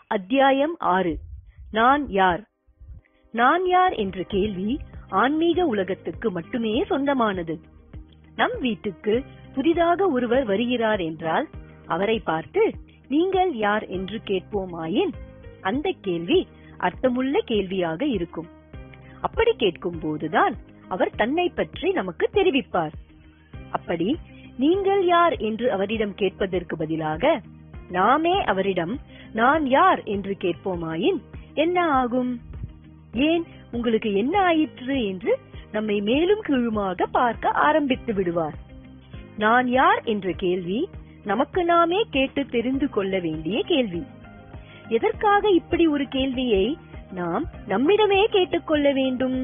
அத்தியாயம் ஆறு நான் யார் நான் யார் என்ற கேள்வி ஆன்மீக உலகத்துக்கு மட்டுமே சொந்தமானது நம் வீட்டுக்கு புதிதாக ஒருவர் வருகிறார் என்றால் அவரை பார்த்து நீங்கள் யார் என்று கேட்போமாயின் அந்த கேள்வி அர்த்தமுள்ள கேள்வியாக இருக்கும் அப்படி கேட்கும் போதுதான் அவர் தன்னை பற்றி நமக்கு தெரிவிப்பார் அப்படி நீங்கள் யார் என்று அவரிடம் கேட்பதற்கு பதிலாக நாமே அவரிடம் நான் யார் என்று கேட்போமாயின் என்ன ஆகும் ஏன் உங்களுக்கு என்ன ஆயிற்று என்று நம்மை மேலும் கீழுமாக பார்க்க ஆரம்பித்து விடுவார் நான் யார் என்ற கேள்வி நமக்கு நாமே கேட்டு தெரிந்து கொள்ள வேண்டிய கேள்வி எதற்காக இப்படி ஒரு கேள்வியை நாம் நம்மிடமே கேட்டுக்கொள்ள வேண்டும்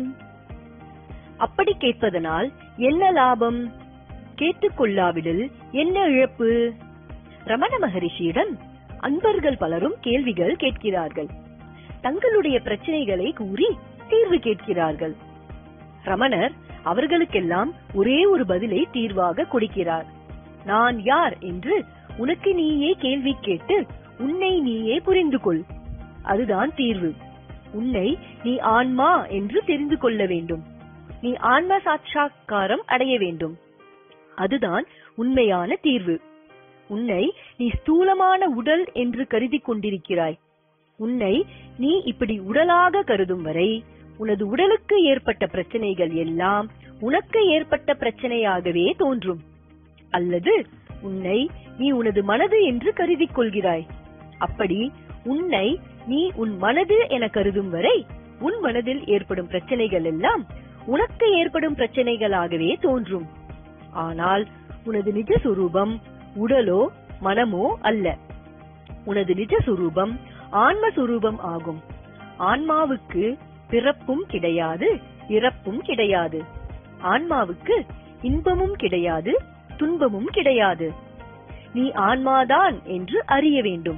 அப்படி கேட்பதனால் என்ன லாபம் கேட்டுக்கொள்ளாவிடில் என்ன இழப்பு ரமண மகரிஷியிடம் அன்பர்கள் பலரும் கேள்விகள் கேட்கிறார்கள் தங்களுடைய பிரச்சனைகளை கூறி தீர்வு கேட்கிறார்கள் ரமணர் அவர்களுக்கெல்லாம் ஒரே ஒரு பதிலை தீர்வாக கொடுக்கிறார் நான் யார் என்று உனக்கு நீயே கேள்வி கேட்டு உன்னை நீயே புரிந்து கொள் அதுதான் தீர்வு உன்னை நீ ஆன்மா என்று தெரிந்து கொள்ள வேண்டும் நீ ஆன்ம சாட்சா்காரம் அடைய வேண்டும் அதுதான் உண்மையான தீர்வு உன்னை நீ ஸ்தூலமான உடல் என்று கருதி கொண்டிருக்கிறாய் உன்னை நீ இப்படி உடலாக கருதும் வரை உனது உடலுக்கு ஏற்பட்ட பிரச்சனைகள் எல்லாம் உனக்கு ஏற்பட்ட பிரச்சனையாகவே தோன்றும் அல்லது உன்னை நீ உனது மனது என்று கருதி கொள்கிறாய் அப்படி உன்னை நீ உன் மனது என கருதும் வரை உன் மனதில் ஏற்படும் பிரச்சனைகள் எல்லாம் உனக்கு ஏற்படும் பிரச்சனைகளாகவே தோன்றும் ஆனால் உனது நிஜ சுரூபம் உடலோ மனமோ அல்ல உனது நிஜ சுரூபம் ஆன்ம சுரூபம் ஆகும் ஆன்மாவுக்கு பிறப்பும் கிடையாது இறப்பும் கிடையாது ஆன்மாவுக்கு இன்பமும் கிடையாது துன்பமும் கிடையாது நீ ஆன்மாதான் என்று அறிய வேண்டும்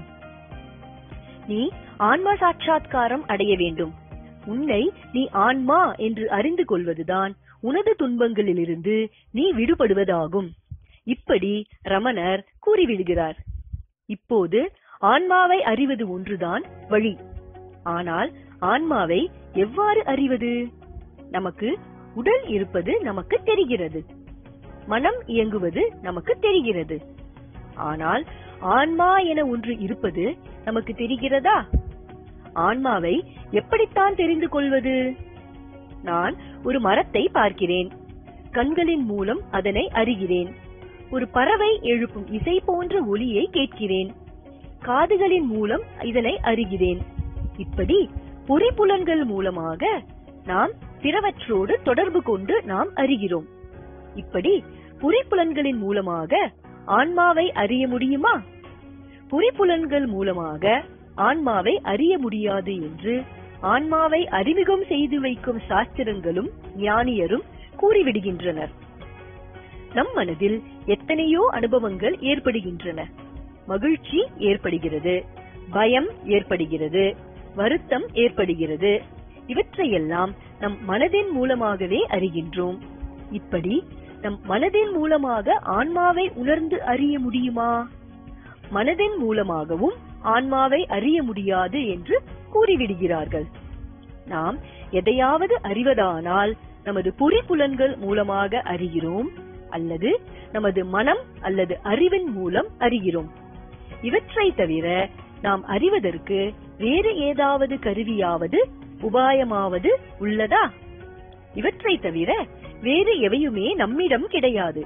நீ ஆன்ம சாட்சா்காரம் அடைய வேண்டும் உன்னை நீ ஆன்மா என்று அறிந்து கொள்வதுதான் உனது துன்பங்களிலிருந்து நீ விடுபடுவதாகும் இப்படி ரமணர் கூறிவிடுகிறார் இப்போது ஆன்மாவை அறிவது ஒன்றுதான் வழி ஆனால் ஆன்மாவை எவ்வாறு அறிவது நமக்கு உடல் இருப்பது நமக்கு தெரிகிறது மனம் இயங்குவது நமக்கு தெரிகிறது ஆனால் ஆன்மா என ஒன்று இருப்பது நமக்கு தெரிகிறதா ஆன்மாவை எப்படித்தான் தெரிந்து கொள்வது நான் ஒரு மரத்தை பார்க்கிறேன் கண்களின் மூலம் அதனை அறிகிறேன் ஒரு பறவை எழுப்பும் இசை போன்ற ஒலியை கேட்கிறேன் காதுகளின் மூலம் இதனை அறிகிறேன் இப்படி பொறிப்புலன்கள் மூலமாக நாம் பிறவற்றோடு தொடர்பு கொண்டு நாம் அறிகிறோம் இப்படி பொறிப்புலன்களின் மூலமாக ஆன்மாவை அறிய முடியுமா பொறிப்புலன்கள் மூலமாக ஆன்மாவை அறிய முடியாது என்று ஆன்மாவை அறிமுகம் செய்து வைக்கும் சாஸ்திரங்களும் ஞானியரும் கூறிவிடுகின்றனர் நம் மனதில் எத்தனையோ அனுபவங்கள் ஏற்படுகின்றன மகிழ்ச்சி ஏற்படுகிறது பயம் ஏற்படுகிறது வருத்தம் ஏற்படுகிறது இவற்றையெல்லாம் நம் மனதின் மூலமாகவே அறிகின்றோம் இப்படி நம் மனதின் மூலமாக ஆன்மாவை உணர்ந்து அறிய முடியுமா மனதின் மூலமாகவும் ஆன்மாவை அறிய முடியாது என்று கூறிவிடுகிறார்கள் நாம் எதையாவது அறிவதானால் நமது பொறிப்புலன்கள் மூலமாக அறிகிறோம் அல்லது நமது மனம் அல்லது அறிவின் மூலம் அறிகிறோம் இவற்றை தவிர நாம் அறிவதற்கு வேறு ஏதாவது கருவியாவது உபாயமாவது உள்ளதா இவற்றை தவிர வேறு எவையுமே நம்மிடம் கிடையாது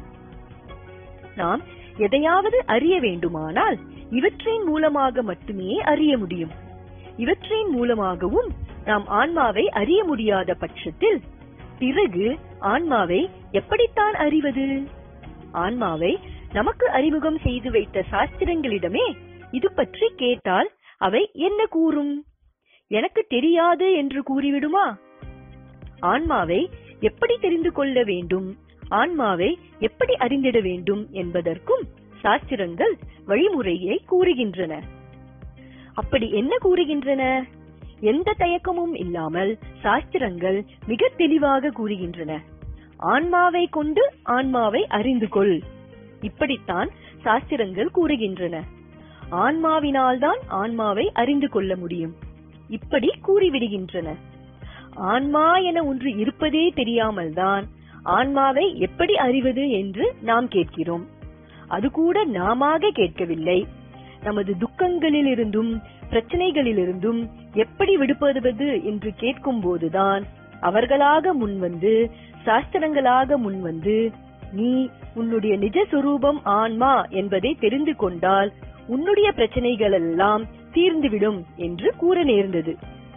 நாம் எதையாவது அறிய வேண்டுமானால் இவற்றின் மூலமாக மட்டுமே அறிய முடியும் இவற்றின் மூலமாகவும் நாம் ஆன்மாவை அறிய முடியாத பட்சத்தில் பிறகு ஆன்மாவை எப்படித்தான் அறிவது ஆன்மாவை நமக்கு அறிமுகம் செய்து வைத்த சாஸ்திரங்களிடமே இது பற்றி கேட்டால் அவை என்ன கூறும் எனக்கு தெரியாது என்று கூறிவிடுமா ஆன்மாவை எப்படி தெரிந்து கொள்ள வேண்டும் ஆன்மாவை எப்படி அறிந்திட வேண்டும் என்பதற்கும் சாஸ்திரங்கள் வழிமுறையை கூறுகின்றன அப்படி என்ன கூறுகின்றன எந்த தயக்கமும் இல்லாமல் சாஸ்திரங்கள் மிக தெளிவாக கூறுகின்றன ஆன்மாவை கொண்டு ஆன்மாவை அறிந்து கொள் இப்படித்தான் சாஸ்திரங்கள் கூறுகின்றன ஆன்மாவினால்தான் ஆன்மாவை அறிந்து கொள்ள முடியும் இப்படி கூறிவிடுகின்றன ஆன்மா என ஒன்று இருப்பதே தெரியாமல் தான் ஆன்மாவை எப்படி அறிவது என்று நாம் கேட்கிறோம் அது கூட நாமாக கேட்கவில்லை நமது துக்கங்களிலிருந்தும் பிரச்சனைகளிலிருந்தும் எப்படி விடுபடுவது என்று கேட்கும் போதுதான் அவர்களாக முன்வந்து சாஸ்திரங்களாக முன்வந்து நீ உன்னுடைய நிஜ சுரூபம் ஆன்மா என்பதை தெரிந்து கொண்டால் உன்னுடைய பிரச்சனைகள் எல்லாம் தீர்ந்துவிடும் என்று கூற நேர்ந்தது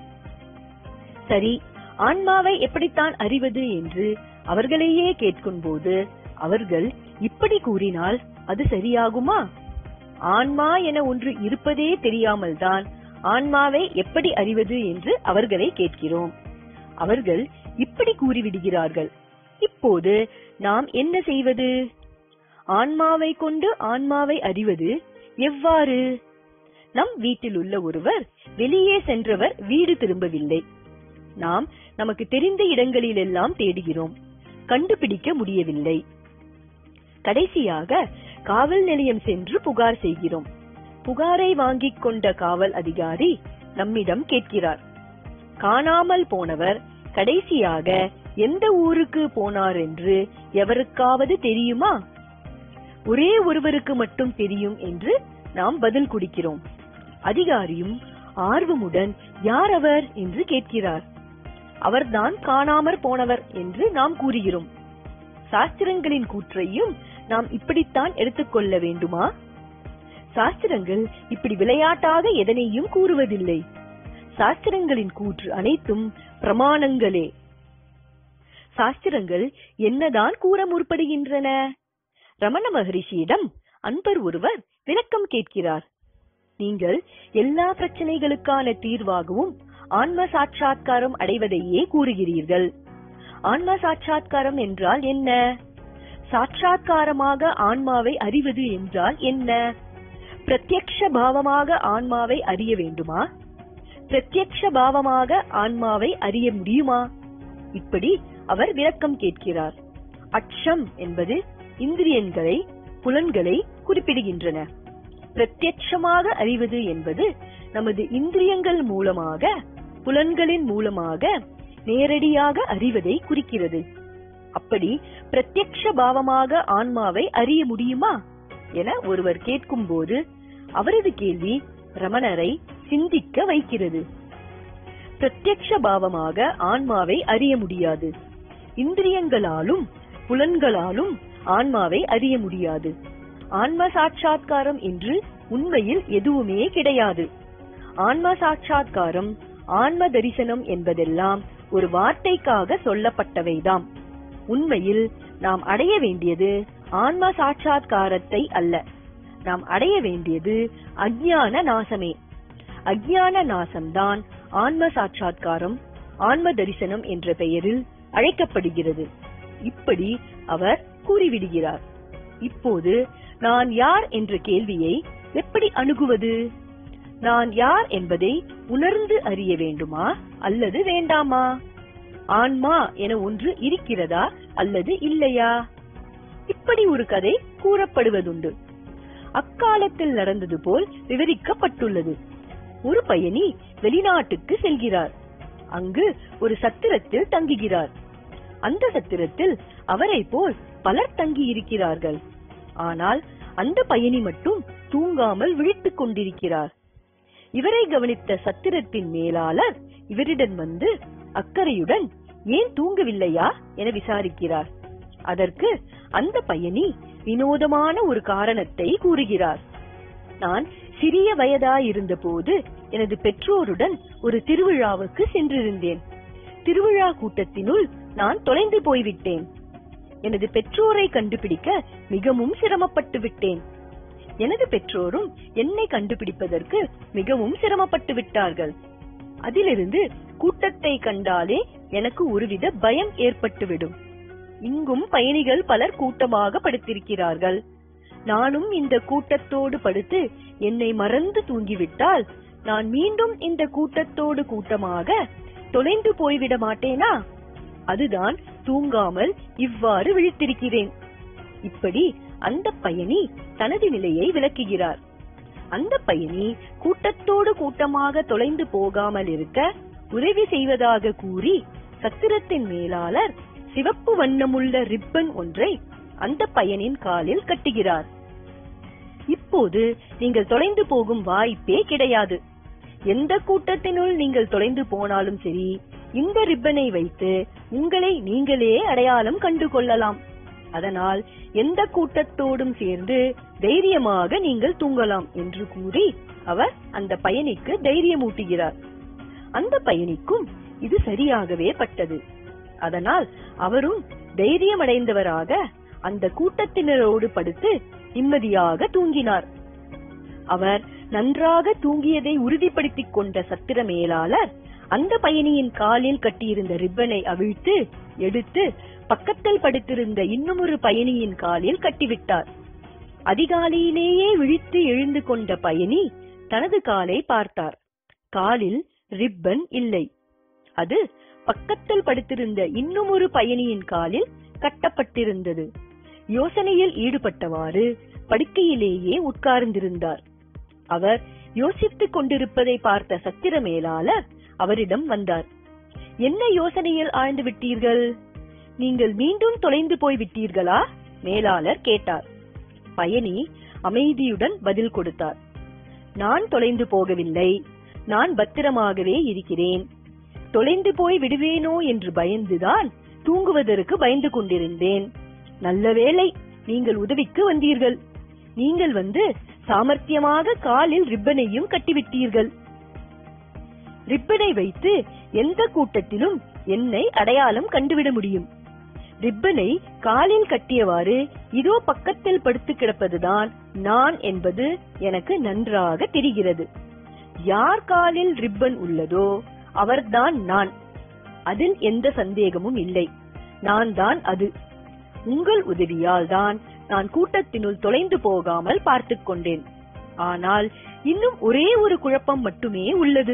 சரி ஆன்மாவை எப்படித்தான் அறிவது என்று அவர்களையே கேட்கும்போது அவர்கள் இப்படி கூறினால் அது சரியாகுமா ஆன்மா என ஒன்று இருப்பதே தெரியாமல் தான் ஆன்மாவை எப்படி அறிவது என்று அவர்களை கேட்கிறோம் அவர்கள் இப்படி கூறிவிடுகிறார்கள் இப்போது நாம் என்ன செய்வது ஆன்மாவை கொண்டு ஆன்மாவை அறிவது எவ்வாறு நம் வீட்டில் உள்ள ஒருவர் வெளியே சென்றவர் வீடு திரும்பவில்லை நாம் நமக்கு தெரிந்த இடங்களிலெல்லாம் தேடுகிறோம் கண்டுபிடிக்க முடியவில்லை கடைசியாக காவல் நிலையம் சென்று புகார் செய்கிறோம் புகாரை வாங்கிக் கொண்ட காவல் அதிகாரி நம்மிடம் கேட்கிறார் காணாமல் போனவர் கடைசியாக எந்த ஊருக்கு போனார் என்று எவருக்காவது தெரியுமா ஒரே ஒருவருக்கு மட்டும் தெரியும் என்று நாம் பதில் குடிக்கிறோம் அதிகாரியும் ஆர்வமுடன் யார் அவர் என்று கேட்கிறார் அவர்தான் காணாமற் போனவர் என்று நாம் கூறுகிறோம் சாஸ்திரங்களின் கூற்றையும் நாம் இப்படித்தான் எடுத்துக்கொள்ள வேண்டுமா சாஸ்திரங்கள் இப்படி விளையாட்டாக எதனையும் கூறுவதில்லை சாஸ்திரங்களின் கூற்று அனைத்தும் பிரமாணங்களே சாஸ்திரங்கள் என்னதான் கூற முற்படுகின்றன ரமண மகரிஷியிடம் அன்பர் ஒருவர் விளக்கம் கேட்கிறார் நீங்கள் எல்லா பிரச்சனைகளுக்கான தீர்வாகவும் ஆன்ம சாட்சா்காரம் அடைவதையே கூறுகிறீர்கள் ஆன்ம சாட்சா்காரம் என்றால் என்ன சாட்சா்காரமாக ஆன்மாவை அறிவது என்றால் என்ன பிரத்யக்ஷ பாவமாக ஆன்மாவை அறிய வேண்டுமா பிரத்யக்ஷ பாவமாக ஆன்மாவை அறிய முடியுமா இப்படி அவர் விளக்கம் கேட்கிறார் அச்சம் என்பது இந்திரியங்களை புலன்களை குறிப்பிடுகின்றன பிரத்யட்சமாக அறிவது என்பது நமது இந்திரியங்கள் மூலமாக புலன்களின் மூலமாக நேரடியாக அறிவதை குறிக்கிறது அப்படி பிரத்யக்ஷ பாவமாக ஆன்மாவை அறிய முடியுமா என ஒருவர் கேட்கும்போது அவரது கேள்வி ரமணரை சிந்திக்க வைக்கிறது பிரத்யக்ஷ பாவமாக ஆன்மாவை அறிய முடியாது இந்திரியங்களாலும் புலன்களாலும் ஆன்மாவை அறிய முடியாது ஆன்ம சாட்சா்காரம் என்று உண்மையில் எதுவுமே கிடையாது ஆன்ம சாட்சா்காரம் ஆன்ம தரிசனம் என்பதெல்லாம் ஒரு வார்த்தைக்காக சொல்லப்பட்டவைதாம் உண்மையில் நாம் அடைய வேண்டியது ஆன்ம சாட்சா்காரத்தை அல்ல நாம் அடைய வேண்டியது அஜ்ஞான நாசமே அஜ்ஞான நாசம்தான் ஆன்ம சாட்சா்காரம் ஆன்ம தரிசனம் என்ற பெயரில் அழைக்கப்படுகிறது இப்படி அவர் கூறிவிடுகிறார் இப்போது நான் யார் என்ற கேள்வியை எப்படி அணுகுவது நான் யார் என்பதை உணர்ந்து அறிய வேண்டுமா அல்லது வேண்டாமா ஆன்மா என ஒன்று இருக்கிறதா அல்லது இல்லையா இப்படி ஒரு கதை கூறப்படுவதுண்டு அக்காலத்தில் நடந்தது போல் விவரிக்கப்பட்டுள்ளது ஒரு பயணி வெளிநாட்டுக்கு செல்கிறார் அங்கு ஒரு சத்திரத்தில் தங்குகிறார் அந்த சத்திரத்தில் அவரை போல் பலர் தங்கி இருக்கிறார்கள் ஆனால் அந்த பயணி மட்டும் தூங்காமல் விழித்துக் கொண்டிருக்கிறார் இவரை கவனித்த சத்திரத்தின் மேலாளர் இவரிடம் வந்து அக்கறையுடன் ஏன் தூங்கவில்லையா என விசாரிக்கிறார் அதற்கு அந்த பயணி வினோதமான ஒரு காரணத்தை கூறுகிறார் நான் சிறிய வயதாயிருந்த போது எனது பெற்றோருடன் ஒரு திருவிழாவுக்கு சென்றிருந்தேன் திருவிழா கூட்டத்தினுள் நான் தொலைந்து போய்விட்டேன் எனது பெற்றோரை கண்டுபிடிக்க மிகவும் சிரமப்பட்டு விட்டேன் எனது பெற்றோரும் என்னை கண்டுபிடிப்பதற்கு மிகவும் சிரமப்பட்டு விட்டார்கள் அதிலிருந்து கூட்டத்தை கண்டாலே எனக்கு ஒருவித பயம் ஏற்பட்டுவிடும் இங்கும் பயணிகள் பலர் கூட்டமாக படுத்திருக்கிறார்கள் நானும் இந்த கூட்டத்தோடு படுத்து என்னை மறந்து தூங்கிவிட்டால் நான் மீண்டும் இந்த கூட்டத்தோடு கூட்டமாக தொலைந்து போய்விட மாட்டேனா அதுதான் தூங்காமல் இவ்வாறு விழித்திருக்கிறேன் இப்படி அந்த பயணி தனது நிலையை விளக்குகிறார் அந்த பயணி கூட்டத்தோடு கூட்டமாக தொலைந்து போகாமல் இருக்க உதவி செய்வதாக கூறி சத்திரத்தின் மேலாளர் சிவப்பு வண்ணமுள்ள ரிப்பன் ஒன்றை அந்த பயனின் காலில் கட்டுகிறார் இப்போது நீங்கள் தொலைந்து போகும் வாய்ப்பே கிடையாது எந்த கூட்டத்தினுள் நீங்கள் தொலைந்து போனாலும் சரி இந்த ரிப்பனை வைத்து உங்களை நீங்களே அடையாளம் கண்டு கொள்ளலாம் அதனால் எந்த கூட்டத்தோடும் சேர்ந்து தைரியமாக நீங்கள் தூங்கலாம் என்று கூறி அவர் அந்த பயணிக்கு தைரியமூட்டுகிறார் அந்த பயணிக்கும் இது சரியாகவே பட்டது அதனால் அவரும் தைரியமடைந்தவராக அந்த கூட்டத்தினரோடு படுத்து நிம்மதியாக தூங்கினார் அவர் நன்றாக தூங்கியதை உறுதிப்படுத்திக் கொண்ட சத்திர மேலாளர் அந்த பயணியின் காலில் கட்டியிருந்த ரிப்பனை அவிழ்த்து எடுத்து பக்கத்தில் படுத்திருந்த இன்னுமொரு பயணியின் காலில் கட்டிவிட்டார் அதிகாலையிலேயே விழித்து எழுந்து கொண்ட பயணி தனது காலை பார்த்தார் காலில் ரிப்பன் இல்லை அது பக்கத்தில் படுத்திருந்த இன்னுமொரு பயணியின் காலில் கட்டப்பட்டிருந்தது யோசனையில் ஈடுபட்டவாறு படுக்கையிலேயே உட்கார்ந்திருந்தார் அவர் யோசித்துக் கொண்டிருப்பதை பார்த்த சத்திர மேலாளர் அவரிடம் வந்தார் என்ன யோசனையில் ஆழ்ந்து விட்டீர்கள் நீங்கள் மீண்டும் தொலைந்து போய் விட்டீர்களா மேலாளர் கேட்டார் பயணி அமைதியுடன் பதில் கொடுத்தார் நான் தொலைந்து போகவில்லை நான் பத்திரமாகவே இருக்கிறேன் தொலைந்து போய் விடுவேனோ என்று பயந்துதான் தூங்குவதற்கு பயந்து கொண்டிருந்தேன் நல்ல வேளை நீங்கள் உதவிக்கு வந்தீர்கள் நீங்கள் வந்து சாமர்த்தியமாக காலில் ரிப்பனையும் கட்டிவிட்டீர்கள் ரிப்பனை வைத்து எந்த கூட்டத்திலும் என்னை அடையாளம் கண்டுவிட முடியும் ரிப்பனை காலில் கட்டியவாறு இதோ பக்கத்தில் படுத்து கிடப்பதுதான் நான் என்பது எனக்கு நன்றாக தெரிகிறது யார் காலில் ரிப்பன் உள்ளதோ அவர்தான் நான் அதில் எந்த சந்தேகமும் இல்லை நான் தான் அது உங்கள் உதவியால் தான் நான் கூட்டத்தினுள் தொலைந்து போகாமல் பார்த்துக் கொண்டேன் ஆனால் இன்னும் ஒரே ஒரு குழப்பம் மட்டுமே உள்ளது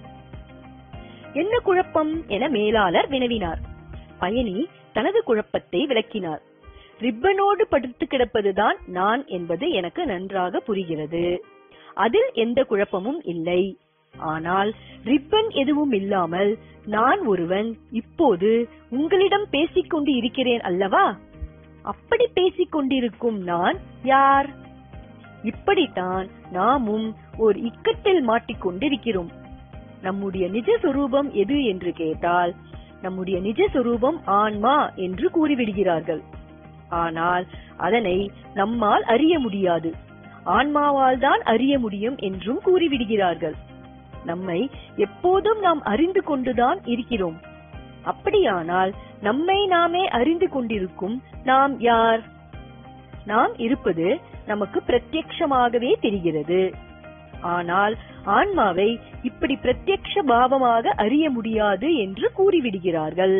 என்ன குழப்பம் என மேலாளர் வினவினார் பயணி தனது குழப்பத்தை விளக்கினார் ரிப்பனோடு படுத்து கிடப்பதுதான் நான் என்பது எனக்கு நன்றாக புரிகிறது அதில் எந்த குழப்பமும் இல்லை ஆனால் ரிப்பன் எதுவும் இல்லாமல் நான் ஒருவன் இப்போது உங்களிடம் பேசிக் கொண்டு இருக்கிறேன் அல்லவா அப்படி பேசிக் கொண்டிருக்கும் நான் யார் இப்படித்தான் நாமும் ஒரு இக்கட்டில் மாட்டிக்கொண்டிருக்கிறோம் நம்முடைய நிஜ சொரூபம் எது என்று கேட்டால் நம்முடைய நிஜ சொரூபம் ஆன்மா என்று கூறிவிடுகிறார்கள் ஆனால் அதனை நம்மால் அறிய முடியாது ஆன்மாவால் தான் அறிய முடியும் என்றும் கூறிவிடுகிறார்கள் நம்மை எப்போதும் நாம் அறிந்து கொண்டுதான் இருக்கிறோம் அப்படியானால் நம்மை நாமே அறிந்து கொண்டிருக்கும் நாம் யார் நாம் இருப்பது நமக்கு பிரத்யக்ஷமாகவே தெரிகிறது ஆனால் ஆன்மாவை இப்படி பிரத்யக்ஷ பாவமாக அறிய முடியாது என்று கூறிவிடுகிறார்கள்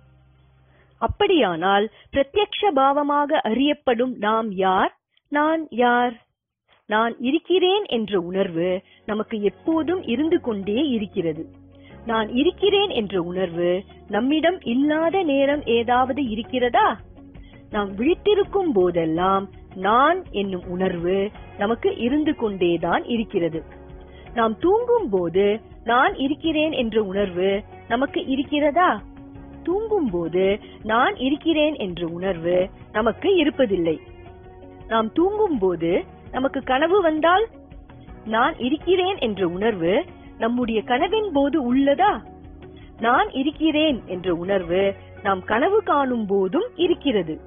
அப்படியானால் பிரத்யக்ஷ பாவமாக அறியப்படும் நாம் யார் நான் யார் நான் இருக்கிறேன் என்ற உணர்வு நமக்கு எப்போதும் இருந்து கொண்டே இருக்கிறது நான் இருக்கிறேன் என்ற உணர்வு நம்மிடம் இல்லாத நேரம் ஏதாவது இருக்கிறதா நாம் விழித்திருக்கும் போதெல்லாம் நான் என்னும் உணர்வு நமக்கு இருந்து கொண்டேதான் இருக்கிறது நாம் தூங்கும் போது நான் இருக்கிறேன் என்ற உணர்வு நமக்கு இருக்கிறதா தூங்கும் போது நான் இருக்கிறேன் என்ற உணர்வு நமக்கு இருப்பதில்லை நாம் தூங்கும் போது நமக்கு கனவு வந்தால் நான் இருக்கிறேன் என்ற உணர்வு நம்முடைய கனவின் போது உள்ளதா நான் இருக்கிறேன் என்ற உணர்வு நாம் கனவு காணும் போதும் இருக்கிறது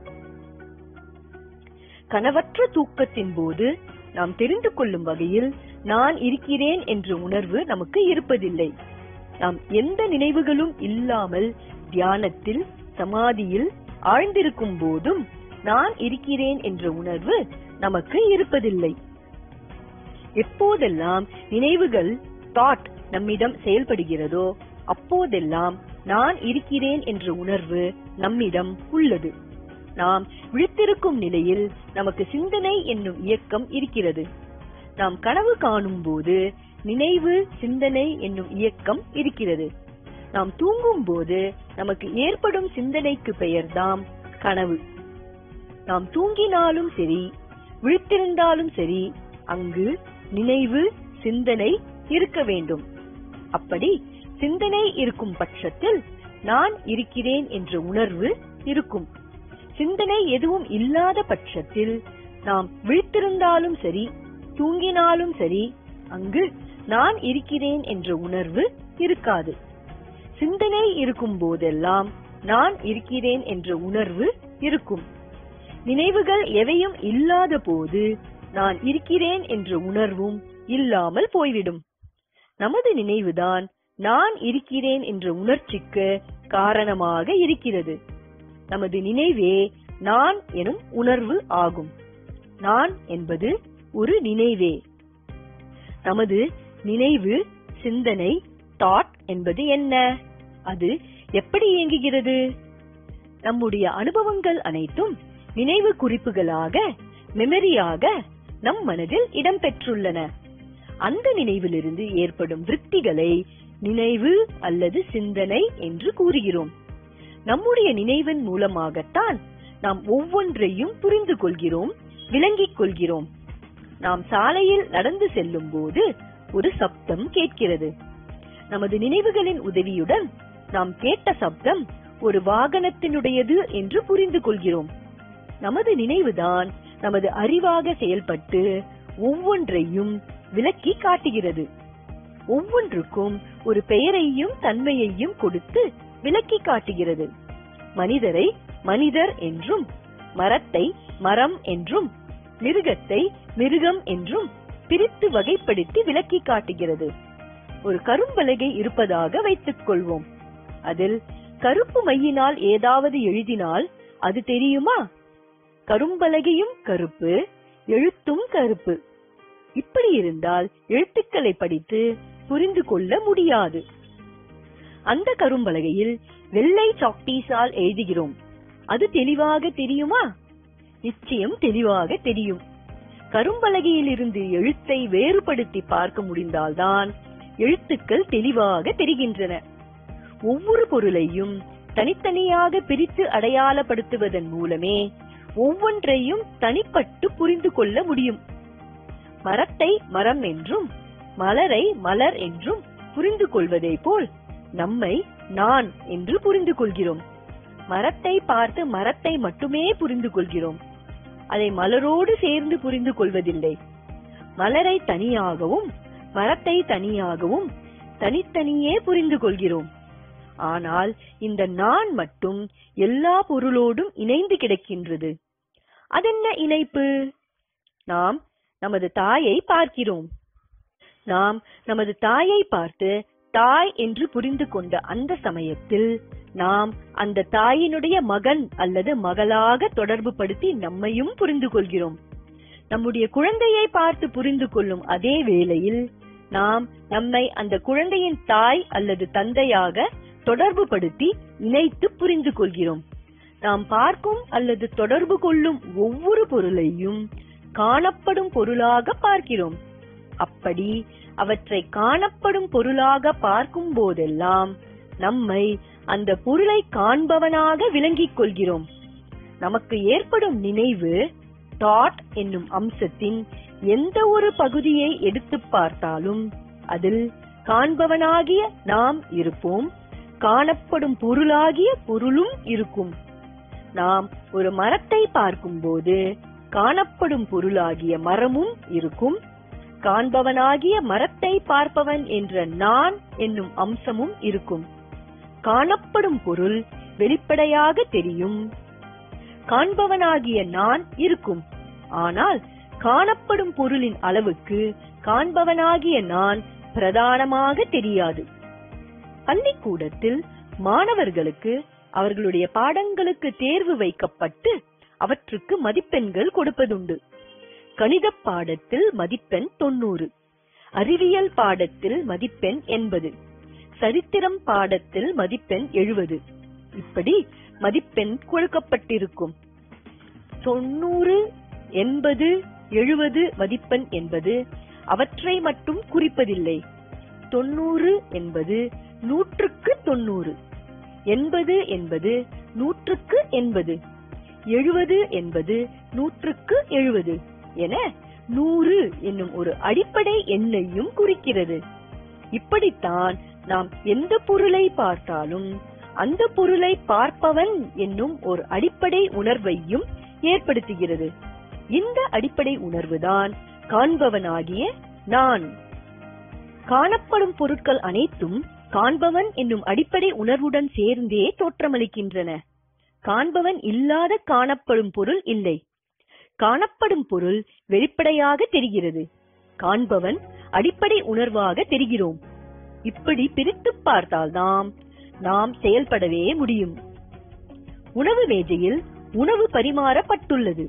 கனவற்ற தூக்கத்தின் போது நாம் தெரிந்து கொள்ளும் வகையில் நான் இருக்கிறேன் என்ற உணர்வு நமக்கு இருப்பதில்லை நாம் எந்த நினைவுகளும் இல்லாமல் தியானத்தில் சமாதியில் ஆழ்ந்திருக்கும் போதும் நான் இருக்கிறேன் என்ற உணர்வு நமக்கு இருப்பதில்லை எப்போதெல்லாம் நினைவுகள் தாட் நம்மிடம் செயல்படுகிறதோ அப்போதெல்லாம் நான் இருக்கிறேன் என்ற உணர்வு நம்மிடம் உள்ளது நாம் விழித்திருக்கும் நிலையில் நமக்கு சிந்தனை என்னும் இயக்கம் இருக்கிறது நாம் கனவு காணும் போது நினைவு சிந்தனை என்னும் இயக்கம் இருக்கிறது நாம் தூங்கும் போது நமக்கு ஏற்படும் சிந்தனைக்கு பெயர்தாம் கனவு நாம் தூங்கினாலும் சரி விழித்திருந்தாலும் சரி அங்கு நினைவு சிந்தனை இருக்க வேண்டும் அப்படி சிந்தனை இருக்கும் பட்சத்தில் நான் இருக்கிறேன் என்ற உணர்வு இருக்கும் சிந்தனை எதுவும் இல்லாத பட்சத்தில் நாம் விழித்திருந்தாலும் சரி தூங்கினாலும் சரி அங்கு நான் இருக்கிறேன் என்ற உணர்வு இருக்காது சிந்தனை இருக்கும் போதெல்லாம் நான் இருக்கிறேன் என்ற உணர்வு இருக்கும் நினைவுகள் எவையும் இல்லாத போது நான் இருக்கிறேன் என்ற உணர்வும் இல்லாமல் போய்விடும் நமது நினைவுதான் நான் இருக்கிறேன் என்ற உணர்ச்சிக்கு காரணமாக இருக்கிறது நமது நினைவே நான் எனும் உணர்வு ஆகும் நான் என்பது ஒரு நினைவே நமது நினைவு சிந்தனை தாட் என்பது என்ன அது எப்படி இயங்குகிறது நம்முடைய அனுபவங்கள் அனைத்தும் நினைவு குறிப்புகளாக மெமரியாக நம் மனதில் இடம்பெற்றுள்ளன அந்த நினைவிலிருந்து ஏற்படும் விருத்திகளை நினைவு அல்லது சிந்தனை என்று கூறுகிறோம் நம்முடைய நினைவின் மூலமாகத்தான் நாம் ஒவ்வொன்றையும் புரிந்து கொள்கிறோம் விளங்கிக் கொள்கிறோம் நாம் சாலையில் நடந்து செல்லும் போது ஒரு சப்தம் கேட்கிறது நமது நினைவுகளின் உதவியுடன் நாம் கேட்ட சப்தம் ஒரு வாகனத்தினுடையது என்று புரிந்து கொள்கிறோம் நமது நினைவுதான் நமது அறிவாக செயல்பட்டு ஒவ்வொன்றையும் விளக்கி காட்டுகிறது ஒவ்வொன்றுக்கும் ஒரு பெயரையும் தன்மையையும் கொடுத்து விளக்கி காட்டுகிறது மனிதரை மனிதர் என்றும் மரத்தை மரம் என்றும் மிருகத்தை மிருகம் என்றும் பிரித்து வகைப்படுத்தி விளக்கி காட்டுகிறது ஒரு கரும்பலகை இருப்பதாக வைத்துக் கொள்வோம் அதில் கருப்பு மையினால் ஏதாவது எழுதினால் அது தெரியுமா கரும்பலகையும் கருப்பு எழுத்தும் கருப்பு இப்படி இருந்தால் எழுத்துக்களை படித்து புரிந்து கொள்ள முடியாது அந்த கரும்பலகையில் வெள்ளை சாக்பீஸால் எழுதுகிறோம் அது தெளிவாக தெரியுமா நிச்சயம் தெளிவாக தெரியும் கரும்பலகையில் இருந்து எழுத்தை வேறுபடுத்தி பார்க்க முடிந்தால்தான் எழுத்துக்கள் தெளிவாக தெரிகின்றன ஒவ்வொரு பொருளையும் தனித்தனியாக பிரித்து அடையாளப்படுத்துவதன் மூலமே ஒவ்வொன்றையும் தனிப்பட்டு புரிந்து கொள்ள முடியும் மரத்தை மரம் என்றும் மலரை மலர் என்றும் புரிந்து கொள்வதை போல் நம்மை நான் என்று புரிந்து கொள்கிறோம் மரத்தை பார்த்து மரத்தை மட்டுமே புரிந்து கொள்கிறோம் அதை மலரோடு சேர்ந்து புரிந்து கொள்வதில்லை மலரை தனியாகவும் மரத்தை தனியாகவும் தனித்தனியே புரிந்து கொள்கிறோம் ஆனால் இந்த நான் மட்டும் எல்லா பொருளோடும் இணைந்து கிடக்கின்றது அதென்ன இணைப்பு நாம் நமது தாயை பார்க்கிறோம் நாம் நமது தாயை பார்த்து தாய் என்று புரிந்து கொண்ட அந்த சமயத்தில் நாம் அந்த தாயினுடைய மகன் அல்லது மகளாக தொடர்பு படுத்தி நம்மையும் புரிந்து கொள்கிறோம் நம்முடைய குழந்தையை பார்த்து புரிந்து கொள்ளும் அதே வேளையில் நாம் நம்மை அந்த குழந்தையின் தாய் அல்லது தந்தையாக தொடர்பு படுத்தி இணைத்து புரிந்து கொள்கிறோம் நாம் பார்க்கும் அல்லது தொடர்பு கொள்ளும் ஒவ்வொரு பொருளையும் காணப்படும் பொருளாக பார்க்கிறோம் அப்படி அவற்றை காணப்படும் பொருளாக பார்க்கும் போதெல்லாம் நம்மை அந்த பொருளை காண்பவனாக விளங்கிக் கொள்கிறோம் நமக்கு ஏற்படும் நினைவு தாட் என்னும் அம்சத்தின் எந்த ஒரு பகுதியை எடுத்து பார்த்தாலும் அதில் காண்பவனாகிய நாம் இருப்போம் காணப்படும் பொருளாகிய பொருளும் இருக்கும் நாம் ஒரு மரத்தை பார்க்கும்போது காணப்படும் பொருளாகிய மரமும் இருக்கும் காண்பவனாகிய மரத்தை பார்ப்பவன் என்ற நான் என்னும் அம்சமும் இருக்கும் காணப்படும் பொருள் வெளிப்படையாக தெரியும் காண்பவனாகிய நான் இருக்கும் ஆனால் காணப்படும் பொருளின் அளவுக்கு காண்பவனாகிய நான் பிரதானமாக தெரியாது பள்ளிக்கூடத்தில் மாணவர்களுக்கு அவர்களுடைய பாடங்களுக்கு தேர்வு வைக்கப்பட்டு அவற்றுக்கு மதிப்பெண்கள் கொடுப்பதுண்டு கணித பாடத்தில் மதிப்பெண் தொண்ணூறு அறிவியல் பாடத்தில் மதிப்பெண் எண்பது சரித்திரம் பாடத்தில் மதிப்பெண் எழுபது இப்படி மதிப்பெண் கொடுக்கப்பட்டிருக்கும் தொண்ணூறு எண்பது எழுபது மதிப்பெண் என்பது அவற்றை மட்டும் குறிப்பதில்லை தொண்ணூறு என்பது நூற்றுக்கு தொண்ணூறு எண்பது என்பது நூற்றுக்கு எண்பது எழுபது என்பது நூற்றுக்கு எழுபது என நூறு என்னும் ஒரு அடிப்படை எண்ணையும் குறிக்கிறது இப்படித்தான் நாம் எந்த பொருளை பார்த்தாலும் அந்த பொருளை பார்ப்பவன் என்னும் ஒரு அடிப்படை உணர்வையும் ஏற்படுத்துகிறது இந்த அடிப்படை உணர்வுதான் காண்பவனாகிய நான் காணப்படும் பொருட்கள் அனைத்தும் காண்பவன் என்னும் அடிப்படை உணர்வுடன் சேர்ந்தே தோற்றமளிக்கின்றன காண்பவன் இல்லாத காணப்படும் பொருள் இல்லை காணப்படும் பொருள் வெளிப்படையாக தெரிகிறது காண்பவன் அடிப்படை உணர்வாக தெரிகிறோம் இப்படி பிரித்து பார்த்தால்தான் நாம் செயல்படவே முடியும் உணவு மேஜையில் உணவு பரிமாறப்பட்டுள்ளது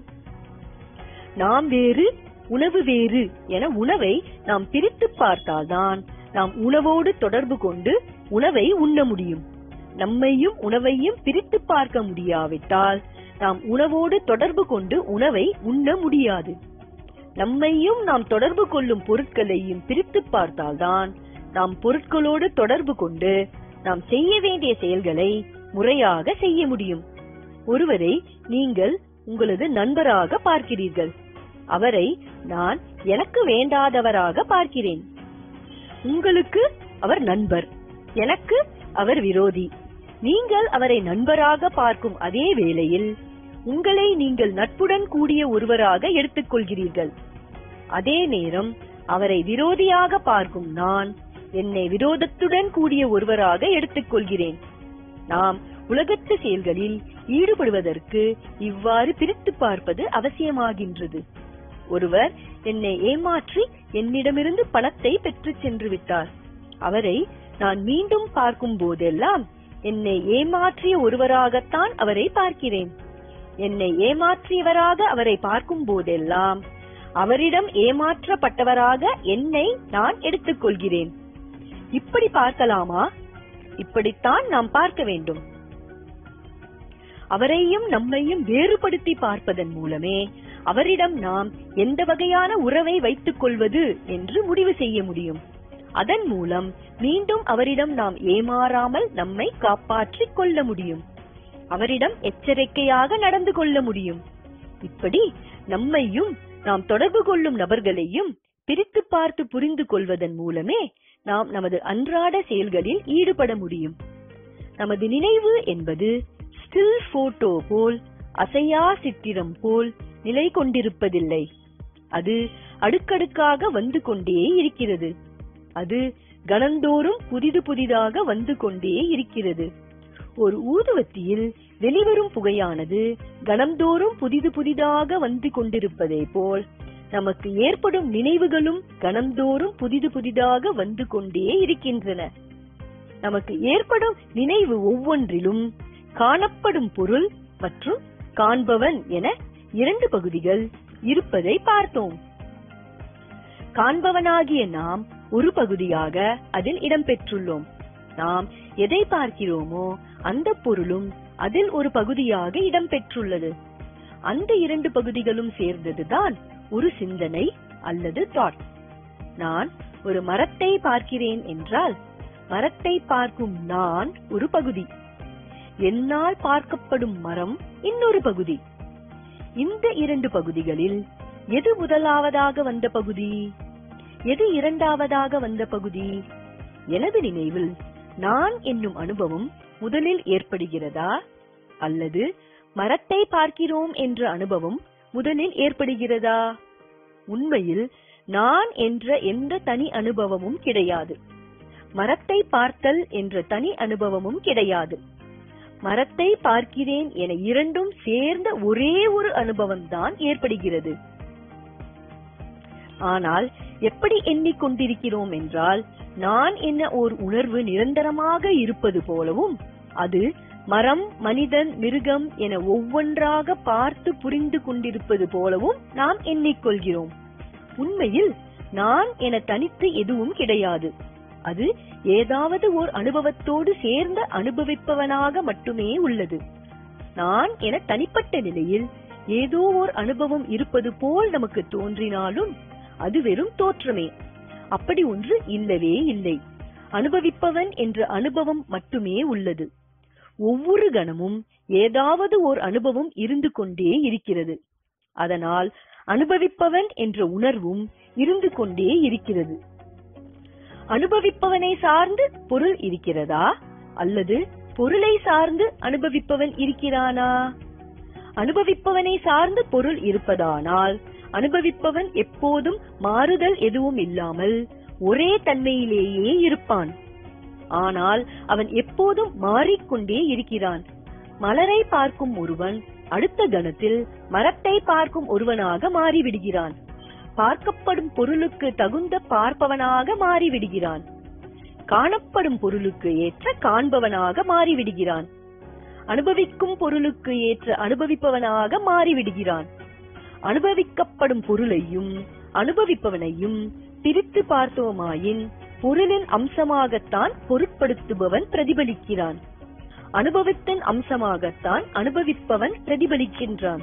நாம் வேறு உணவு வேறு என உணவை நாம் பிரித்து பார்த்தால்தான் நாம் உணவோடு தொடர்பு கொண்டு உணவை உண்ண முடியும் நம்மையும் உணவையும் பிரித்து பார்க்க முடியாவிட்டால் நாம் உணவோடு தொடர்பு கொண்டு உணவை உண்ண முடியாது நம்மையும் நாம் தொடர்பு கொள்ளும் பொருட்களையும் பிரித்து பார்த்தால்தான் நாம் பொருட்களோடு தொடர்பு கொண்டு நாம் செய்ய வேண்டிய செயல்களை முறையாக செய்ய முடியும் ஒருவரை நீங்கள் உங்களது நண்பராக பார்க்கிறீர்கள் அவரை நான் எனக்கு வேண்டாதவராக பார்க்கிறேன் உங்களுக்கு அவர் நண்பர் எனக்கு அவர் விரோதி நீங்கள் அவரை நண்பராக பார்க்கும் அதே வேளையில் உங்களை நீங்கள் நட்புடன் கூடிய ஒருவராக எடுத்துக்கொள்கிறீர்கள் அதே நேரம் அவரை விரோதியாக பார்க்கும் நான் என்னை விரோதத்துடன் கூடிய ஒருவராக எடுத்துக்கொள்கிறேன் நாம் உலகத்து செயல்களில் ஈடுபடுவதற்கு இவ்வாறு பிரித்து பார்ப்பது அவசியமாகின்றது ஒருவர் என்னை ஏமாற்றி என்னிடமிருந்து பணத்தை பெற்றுச் சென்று விட்டார் அவரை நான் மீண்டும் பார்க்கும் போதெல்லாம் என்னை ஏமாற்றிய ஒருவராகத்தான் அவரை பார்க்கிறேன் என்னை ஏமாற்றியவராக அவரை பார்க்கும் போதெல்லாம் அவரிடம் ஏமாற்றப்பட்டவராக என்னை நான் எடுத்துக்கொள்கிறேன் இப்படி பார்க்கலாமா இப்படித்தான் நாம் பார்க்க வேண்டும் அவரையும் நம்மையும் வேறுபடுத்தி பார்ப்பதன் மூலமே அவரிடம் நாம் எந்த வகையான உறவை வைத்துக் கொள்வது என்று முடிவு செய்ய முடியும் அதன் மூலம் மீண்டும் அவரிடம் நாம் ஏமாறாமல் நம்மை காப்பாற்றிக் கொள்ள முடியும் அவரிடம் எச்சரிக்கையாக நடந்து கொள்ள முடியும் இப்படி நம்மையும் நாம் தொடர்பு கொள்ளும் நபர்களையும் பிரித்து பார்த்து புரிந்து கொள்வதன் மூலமே நாம் நமது அன்றாட செயல்களில் ஈடுபட முடியும் நமது நினைவு என்பது ஸ்டில் போட்டோ போல் அசையா சித்திரம் போல் நிலை கொண்டிருப்பதில்லை அது அடுக்கடுக்காக வந்து கொண்டே இருக்கிறது அது கணந்தோறும் புதிது புதிதாக வந்து கொண்டே இருக்கிறது ஒரு ஊதுவத்தியில் வெளிவரும் புகையானது கணந்தோறும் புதிது புதிதாக வந்து கொண்டிருப்பதை போல் நமக்கு ஏற்படும் நினைவுகளும் கணந்தோறும் புதிது புதிதாக வந்து கொண்டே இருக்கின்றன நமக்கு ஏற்படும் நினைவு ஒவ்வொன்றிலும் காணப்படும் பொருள் மற்றும் காண்பவன் என இரண்டு பகுதிகள் இருப்பதை பார்த்தோம் காண்பவனாகிய நாம் ஒரு பகுதியாக அதில் இடம்பெற்றுள்ளோம் நாம் எதை பார்க்கிறோமோ அந்த பொருளும் அதில் ஒரு பகுதியாக இடம்பெற்றுள்ளது அந்த இரண்டு பகுதிகளும் சேர்ந்ததுதான் ஒரு சிந்தனை அல்லது தாட் நான் ஒரு மரத்தை பார்க்கிறேன் என்றால் மரத்தை பார்க்கும் நான் ஒரு பகுதி என்னால் பார்க்கப்படும் மரம் இன்னொரு பகுதி இந்த இரண்டு பகுதிகளில் எது முதலாவதாக வந்த பகுதி எது இரண்டாவதாக வந்த பகுதி எனது நினைவில் நான் என்னும் அனுபவம் முதலில் ஏற்படுகிறதா அல்லது மரத்தை பார்க்கிறோம் என்ற அனுபவம் முதலில் ஏற்படுகிறதா உண்மையில் நான் என்ற எந்த தனி அனுபவமும் கிடையாது மரத்தை பார்த்தல் என்ற தனி அனுபவமும் கிடையாது மரத்தை பார்க்கிறேன் என இரண்டும் சேர்ந்த ஒரே ஒரு அனுபவம் தான் ஏற்படுகிறது ஆனால் எப்படி எண்ணிக்கொண்டிருக்கிறோம் என்றால் நான் என்ன ஓர் உணர்வு நிரந்தரமாக இருப்பது போலவும் அது மரம் மனிதன் மிருகம் என ஒவ்வொன்றாக பார்த்து புரிந்து கொண்டிருப்பது போலவும் நாம் எண்ணிக்கொள்கிறோம் உண்மையில் நான் என தனித்து எதுவும் கிடையாது அது ஏதாவது ஓர் அனுபவத்தோடு சேர்ந்த அனுபவிப்பவனாக மட்டுமே உள்ளது நான் என தனிப்பட்ட நிலையில் ஏதோ ஓர் அனுபவம் இருப்பது போல் நமக்கு தோன்றினாலும் அது வெறும் தோற்றமே அப்படி ஒன்று இல்லவே இல்லை அனுபவிப்பவன் என்ற அனுபவம் மட்டுமே உள்ளது ஒவ்வொரு கணமும் ஏதாவது ஓர் அனுபவம் இருந்து கொண்டே இருக்கிறது அதனால் அனுபவிப்பவன் என்ற உணர்வும் இருந்து கொண்டே இருக்கிறது அனுபவிப்பவனை சார்ந்து பொருள் இருக்கிறதா அல்லது பொருளை சார்ந்து அனுபவிப்பவன் இருக்கிறானா அனுபவிப்பவனை சார்ந்து பொருள் இருப்பதானால் அனுபவிப்பவன் எப்போதும் மாறுதல் எதுவும் இல்லாமல் ஒரே தன்மையிலேயே இருப்பான் ஆனால் அவன் எப்போதும் மாறிக்கொண்டே இருக்கிறான் மலரை பார்க்கும் ஒருவன் அடுத்த கணத்தில் மரத்தை பார்க்கும் ஒருவனாக மாறிவிடுகிறான் பார்க்கப்படும் பொருளுக்கு தகுந்த பார்ப்பவனாக மாறிவிடுகிறான் காணப்படும் பொருளுக்கு ஏற்ற காண்பவனாக மாறிவிடுகிறான் அனுபவிக்கும் பொருளுக்கு ஏற்ற அனுபவிப்பவனாக மாறிவிடுகிறான் அனுபவிக்கப்படும் பொருளையும் அனுபவிப்பவனையும் பிரித்து பார்த்தோமாயின் பொருளின் அம்சமாகத்தான் பொருட்படுத்துபவன் பிரதிபலிக்கிறான் அனுபவத்தின் அம்சமாகத்தான் அனுபவிப்பவன் பிரதிபலிக்கின்றான்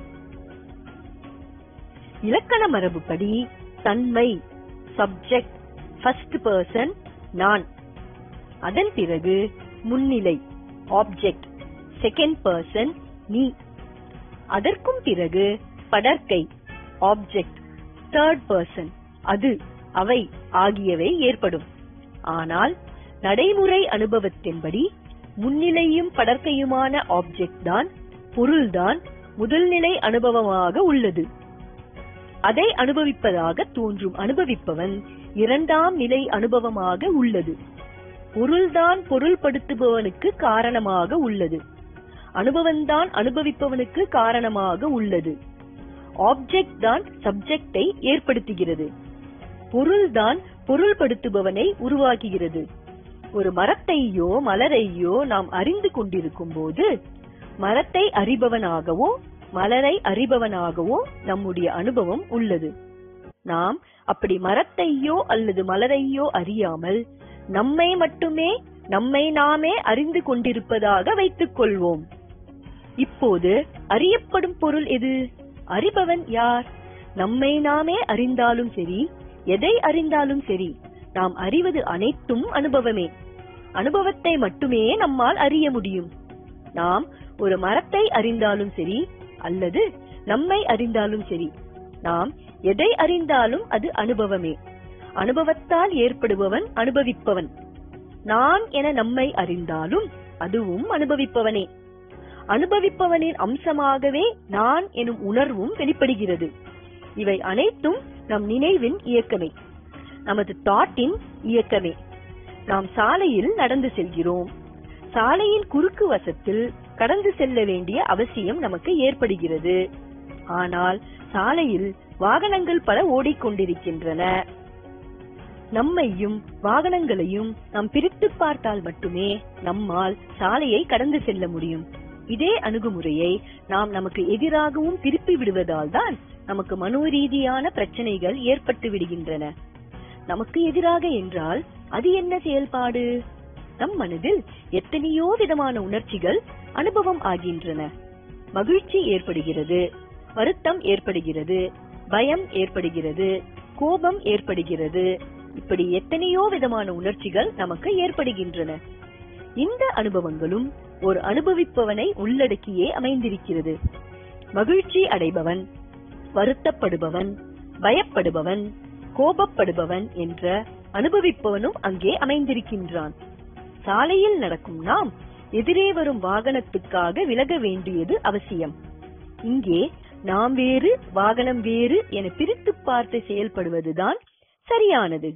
இலக்கண மரபுப்படி தன்மை சப்ஜெக்ட் ஃபர்ஸ்ட் பர்சன் நான் அதன் பிறகு முன்னிலை ஆப்ஜெக்ட் செகண்ட் பர்சன் நீ அதற்கும் பிறகு படர்க்கை ஆப்ஜெக்ட் தேர்ட் பர்சன் அது அவை ஆகியவை ஏற்படும் ஆனால் நடைமுறை அனுபவத்தின்படி முன்னிலையும் படர்க்கையுமான ஆப்ஜெக்ட் தான் பொருள்தான் முதல்நிலை அனுபவமாக உள்ளது அதை அனுபவிப்பதாக தோன்றும் அனுபவிப்பவன் இரண்டாம் நிலை அனுபவமாக உள்ளது பொருள்தான் பொருள்படுத்துபவனுக்கு காரணமாக உள்ளது அனுபவம்தான் அனுபவிப்பவனுக்கு காரணமாக உள்ளது ஆப்ஜெக்ட் தான் சப்ஜெக்டை ஏற்படுத்துகிறது பொருள்தான் பொருள்படுத்துபவனை உருவாக்குகிறது ஒரு மரத்தையோ மலரையோ நாம் அறிந்து கொண்டிருக்கும் போது மரத்தை அறிபவனாகவோ மலரை அறிபவனாகவோ நம்முடைய அனுபவம் உள்ளது நாம் அப்படி மரத்தையோ அல்லது மலரையோ அறியாமல் நம்மை மட்டுமே நம்மை நாமே அறிந்து கொண்டிருப்பதாக வைத்துக் கொள்வோம் இப்போது அறியப்படும் பொருள் எது அறிபவன் யார் நம்மை நாமே அறிந்தாலும் சரி எதை அறிந்தாலும் சரி நாம் அறிவது அனைத்தும் அனுபவமே அனுபவத்தை மட்டுமே நம்மால் அறிய முடியும் நாம் ஒரு மரத்தை அறிந்தாலும் சரி அல்லது நம்மை அறிந்தாலும் சரி நாம் எதை அறிந்தாலும் அது அனுபவமே அனுபவத்தால் ஏற்படுபவன் அனுபவிப்பவன் நான் என நம்மை அறிந்தாலும் அதுவும் அனுபவிப்பவனே அனுபவிப்பவனின் அம்சமாகவே நான் எனும் உணர்வும் வெளிப்படுகிறது இவை அனைத்தும் நம் நினைவின் இயக்கமே நமது தாட்டின் இயக்கமே நாம் சாலையில் நடந்து செல்கிறோம் சாலையின் குறுக்கு வசத்தில் கடந்து செல்ல வேண்டிய அவசியம் நமக்கு ஏற்படுகிறது ஆனால் சாலையில் வாகனங்கள் பல ஓடிக்கொண்டிருக்கின்றன நம்மையும் வாகனங்களையும் நாம் பிரித்து பார்த்தால் மட்டுமே நம்மால் சாலையை கடந்து செல்ல முடியும் இதே அணுகுமுறையை நாம் நமக்கு எதிராகவும் திருப்பி விடுவதால் தான் நமக்கு மனோரீதியான பிரச்சனைகள் ஏற்பட்டு விடுகின்றன நமக்கு எதிராக என்றால் அது என்ன செயல்பாடு நம் மனதில் எத்தனையோ விதமான உணர்ச்சிகள் அனுபவம் ஆகின்றன மகிழ்ச்சி ஏற்படுகிறது வருத்தம் ஏற்படுகிறது பயம் ஏற்படுகிறது கோபம் ஏற்படுகிறது இப்படி எத்தனையோ விதமான உணர்ச்சிகள் நமக்கு ஏற்படுகின்றன இந்த அனுபவங்களும் ஒரு அனுபவிப்பவனை உள்ளடக்கியே அமைந்திருக்கிறது மகிழ்ச்சி அடைபவன் வருத்தப்படுபவன் பயப்படுபவன் கோபப்படுபவன் என்ற அனுபவிப்பவனும் அங்கே அமைந்திருக்கின்றான் சாலையில் நடக்கும் நாம் எதிரே வரும் வாகனத்துக்காக விலக வேண்டியது அவசியம் இங்கே நாம் வேறு வாகனம் வேறு என பிரித்து பார்த்து செயல்படுவதுதான் சரியானது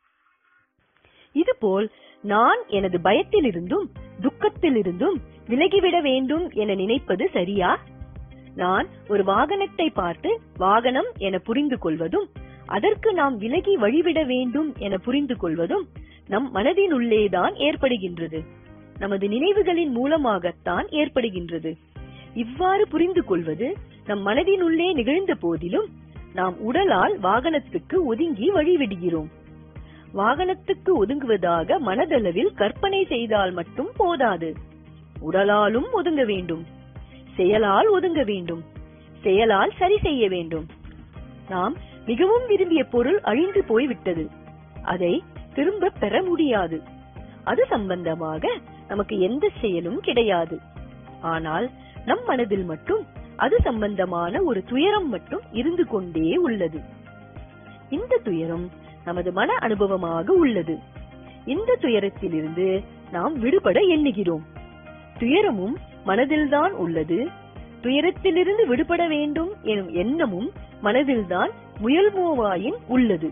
இதுபோல் நான் எனது பயத்திலிருந்தும் துக்கத்திலிருந்தும் விலகிவிட வேண்டும் என நினைப்பது சரியா நான் ஒரு வாகனத்தை பார்த்து வாகனம் என புரிந்து கொள்வதும் அதற்கு நாம் விலகி வழிவிட வேண்டும் என புரிந்து கொள்வதும் நம் மனதினுள்ளேதான் ஏற்படுகின்றது நமது நினைவுகளின் மூலமாகத்தான் ஏற்படுகின்றது இவ்வாறு புரிந்து கொள்வது நம் மனதினுள்ளே நிகழ்ந்த போதிலும் நாம் உடலால் வாகனத்துக்கு ஒதுங்கி வழிவிடுகிறோம் வாகனத்துக்கு ஒதுங்குவதாக மனதளவில் கற்பனை செய்தால் மட்டும் போதாது உடலாலும் ஒதுங்க வேண்டும் செயலால் ஒதுங்க வேண்டும் செயலால் சரி செய்ய வேண்டும் நாம் மிகவும் விரும்பிய பொருள் அழிந்து போய்விட்டது அதை திரும்ப பெற முடியாது அது சம்பந்தமாக நமக்கு எந்த செயலும் கிடையாது ஆனால் நம் மனதில் மட்டும் அது சம்பந்தமான ஒரு துயரம் மட்டும் இருந்து கொண்டே உள்ளது இந்த துயரம் நமது மன அனுபவமாக உள்ளது இந்த துயரத்திலிருந்து நாம் விடுபட எண்ணுகிறோம் துயரமும் மனதில்தான் உள்ளது துயரத்திலிருந்து விடுபட வேண்டும் எனும் எண்ணமும் மனதில்தான் முயல்மோவாயின் உள்ளது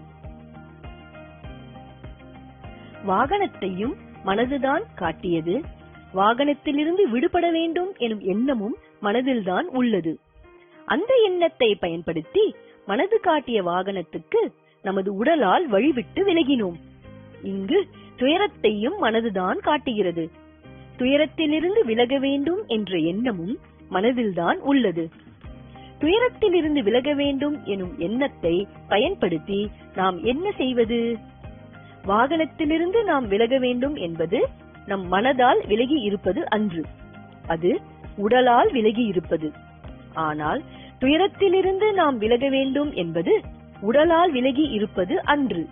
வாகனத்தையும் மனதுதான் காட்டியது வாகனத்திலிருந்து விடுபட வேண்டும் எனும் எண்ணமும் மனதில்தான் உள்ளது அந்த எண்ணத்தை பயன்படுத்தி மனது காட்டிய வாகனத்துக்கு நமது உடலால் வழிவிட்டு விலகினோம் இங்கு துயரத்தையும் மனதுதான் காட்டுகிறது துயரத்திலிருந்து விலக வேண்டும் என்ற எண்ணமும் மனதில்தான் உள்ளது துயரத்திலிருந்து விலக வேண்டும் எனும் எண்ணத்தை பயன்படுத்தி நாம் என்ன செய்வது வாகனத்திலிருந்து நாம் விலக வேண்டும் என்பது நம் மனதால் விலகி இருப்பது அன்று அது உடலால் விலகி இருப்பது ஆனால் துயரத்திலிருந்து நாம் விலக வேண்டும் என்பது உடலால் விலகி இருப்பது அன்று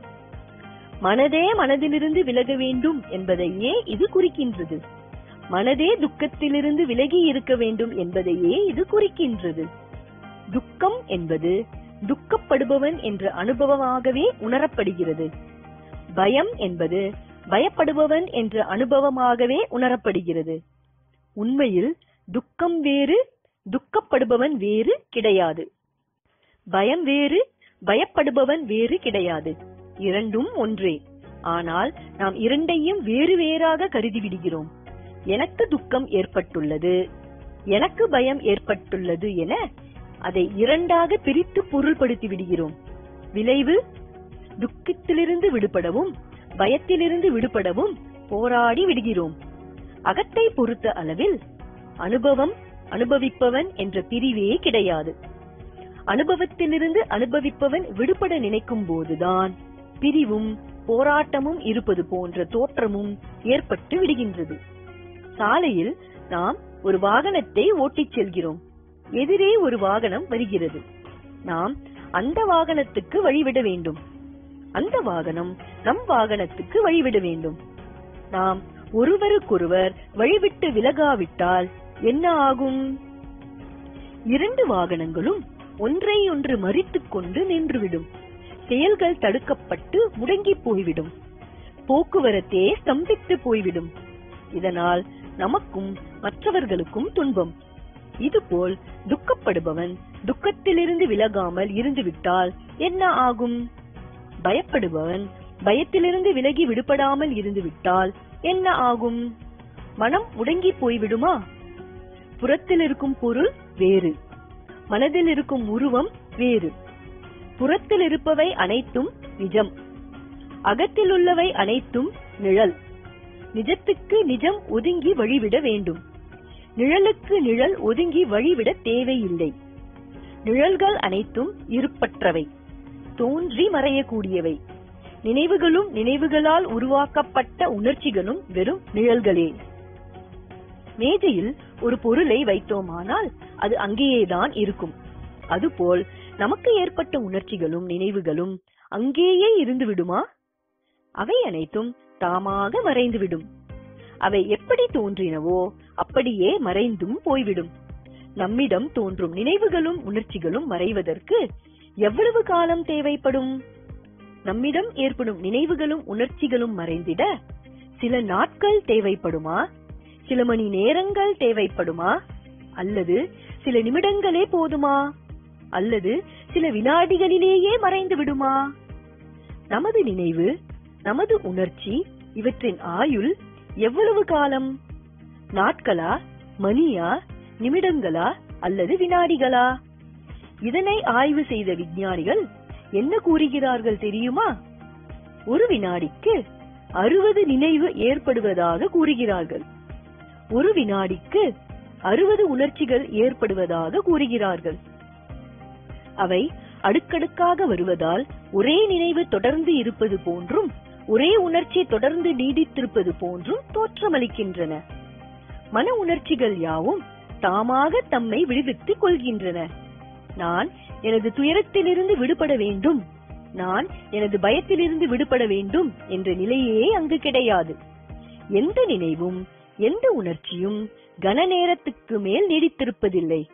மனதே மனதிலிருந்து விலக வேண்டும் என்பதையே இது குறிக்கின்றது மனதே துக்கத்திலிருந்து விலகி இருக்க வேண்டும் என்பதையே இது குறிக்கின்றது துக்கம் என்பது துக்கப்படுபவன் என்ற அனுபவமாகவே உணரப்படுகிறது பயம் என்பது பயப்படுபவன் என்ற அனுபவமாகவே உணரப்படுகிறது உண்மையில் துக்கம் வேறு துக்கப்படுபவன் வேறு கிடையாது பயம் வேறு பயப்படுபவன் வேறு கிடையாது இரண்டும் ஒன்றே ஆனால் நாம் இரண்டையும் வேறு வேறாக கருதி விடுகிறோம் எனக்கு துக்கம் ஏற்பட்டுள்ளது எனக்கு பயம் ஏற்பட்டுள்ளது என அதை இரண்டாக பிரித்து பொருள்படுத்தி விடுகிறோம் விளைவு துக்கத்திலிருந்து விடுபடவும் பயத்திலிருந்து விடுபடவும் போராடி விடுகிறோம் அகத்தை பொறுத்த அளவில் அனுபவம் அனுபவிப்பவன் என்ற பிரிவே கிடையாது அனுபவத்திலிருந்து அனுபவிப்பவன் விடுபட நினைக்கும் போதுதான் பிரிவும் போராட்டமும் இருப்பது போன்ற தோற்றமும் ஏற்பட்டு விடுகின்றது சாலையில் நாம் ஒரு வாகனத்தை ஓட்டிச் செல்கிறோம் எதிரே ஒரு வாகனம் வருகிறது நாம் அந்த வாகனத்துக்கு வழிவிட வேண்டும் அந்த வாகனம் நம் வாகனத்துக்கு வழிவிட வேண்டும் நாம் ஒருவருக்கொருவர் வழிவிட்டு விலகாவிட்டால் என்ன ஆகும் இரண்டு வாகனங்களும் ஒன்றை ஒன்று மறித்துக் கொண்டு நின்றுவிடும் செயல்கள் தடுக்கப்பட்டு முடங்கி போய்விடும் போக்குவரத்தே ஸ்தம்பித்து போய்விடும் இதனால் நமக்கும் மற்றவர்களுக்கும் துன்பம் இதுபோல் துக்கப்படுபவன் துக்கத்திலிருந்து விலகாமல் இருந்துவிட்டால் என்ன ஆகும் பயப்படுபவன் பயத்திலிருந்து விலகி விடுபடாமல் இருந்துவிட்டால் என்ன ஆகும் மனம் முடங்கி போய்விடுமா புறத்தில் இருக்கும் பொருள் வேறு மனதில் இருக்கும் உருவம் வேறு புறத்தில் இருப்பவை அனைத்தும் நிஜம் அகத்தில் உள்ளவை அனைத்தும் நிழல் நிஜத்துக்கு நிஜம் ஒதுங்கி வழிவிட வேண்டும் நிழலுக்கு நிழல் ஒதுங்கி வழிவிட தேவையில்லை நிழல்கள் அனைத்தும் இருப்பற்றவை தோன்றி மறையக்கூடியவை நினைவுகளும் நினைவுகளால் உருவாக்கப்பட்ட உணர்ச்சிகளும் வெறும் நிழல்களே மேஜையில் ஒரு பொருளை வைத்தோமானால் அது அங்கேயேதான் இருக்கும் அதுபோல் நமக்கு ஏற்பட்ட உணர்ச்சிகளும் நினைவுகளும் அங்கேயே இருந்து விடுமா அவை அனைத்தும் தாமாக மறைந்துவிடும் அவை எப்படி தோன்றினவோ அப்படியே மறைந்தும் போய்விடும் நம்மிடம் தோன்றும் நினைவுகளும் உணர்ச்சிகளும் மறைவதற்கு எவ்வளவு காலம் தேவைப்படும் நம்மிடம் ஏற்படும் நினைவுகளும் உணர்ச்சிகளும் மறைந்திட சில நாட்கள் தேவைப்படுமா சில மணி நேரங்கள் தேவைப்படுமா அல்லது சில நிமிடங்களே போதுமா அல்லது சில வினாடிகளிலேயே மறைந்து விடுமா நமது நினைவு நமது உணர்ச்சி இவற்றின் ஆயுள் எவ்வளவு காலம் நாட்களா மணியா நிமிடங்களா அல்லது வினாடிகளா இதனை ஆய்வு செய்த விஞ்ஞானிகள் என்ன கூறுகிறார்கள் தெரியுமா ஒரு வினாடிக்கு அறுபது நினைவு ஏற்படுவதாக கூறுகிறார்கள் ஒரு வினாடிக்கு அறுபது உணர்ச்சிகள் ஏற்படுவதாக கூறுகிறார்கள் அவை அடுக்கடுக்காக வருவதால் ஒரே நினைவு தொடர்ந்து இருப்பது போன்றும் ஒரே உணர்ச்சி தொடர்ந்து நீடித்திருப்பது போன்றும் தோற்றமளிக்கின்றன மன உணர்ச்சிகள் யாவும் தாமாக தம்மை விடுவித்துக் கொள்கின்றன நான் எனது துயரத்திலிருந்து விடுபட வேண்டும் நான் எனது பயத்திலிருந்து விடுபட வேண்டும் என்ற நிலையே அங்கு கிடையாது எந்த நினைவும் எந்த உணர்ச்சியும் கன நேரத்துக்கு மேல் நீடித்திருப்பதில்லை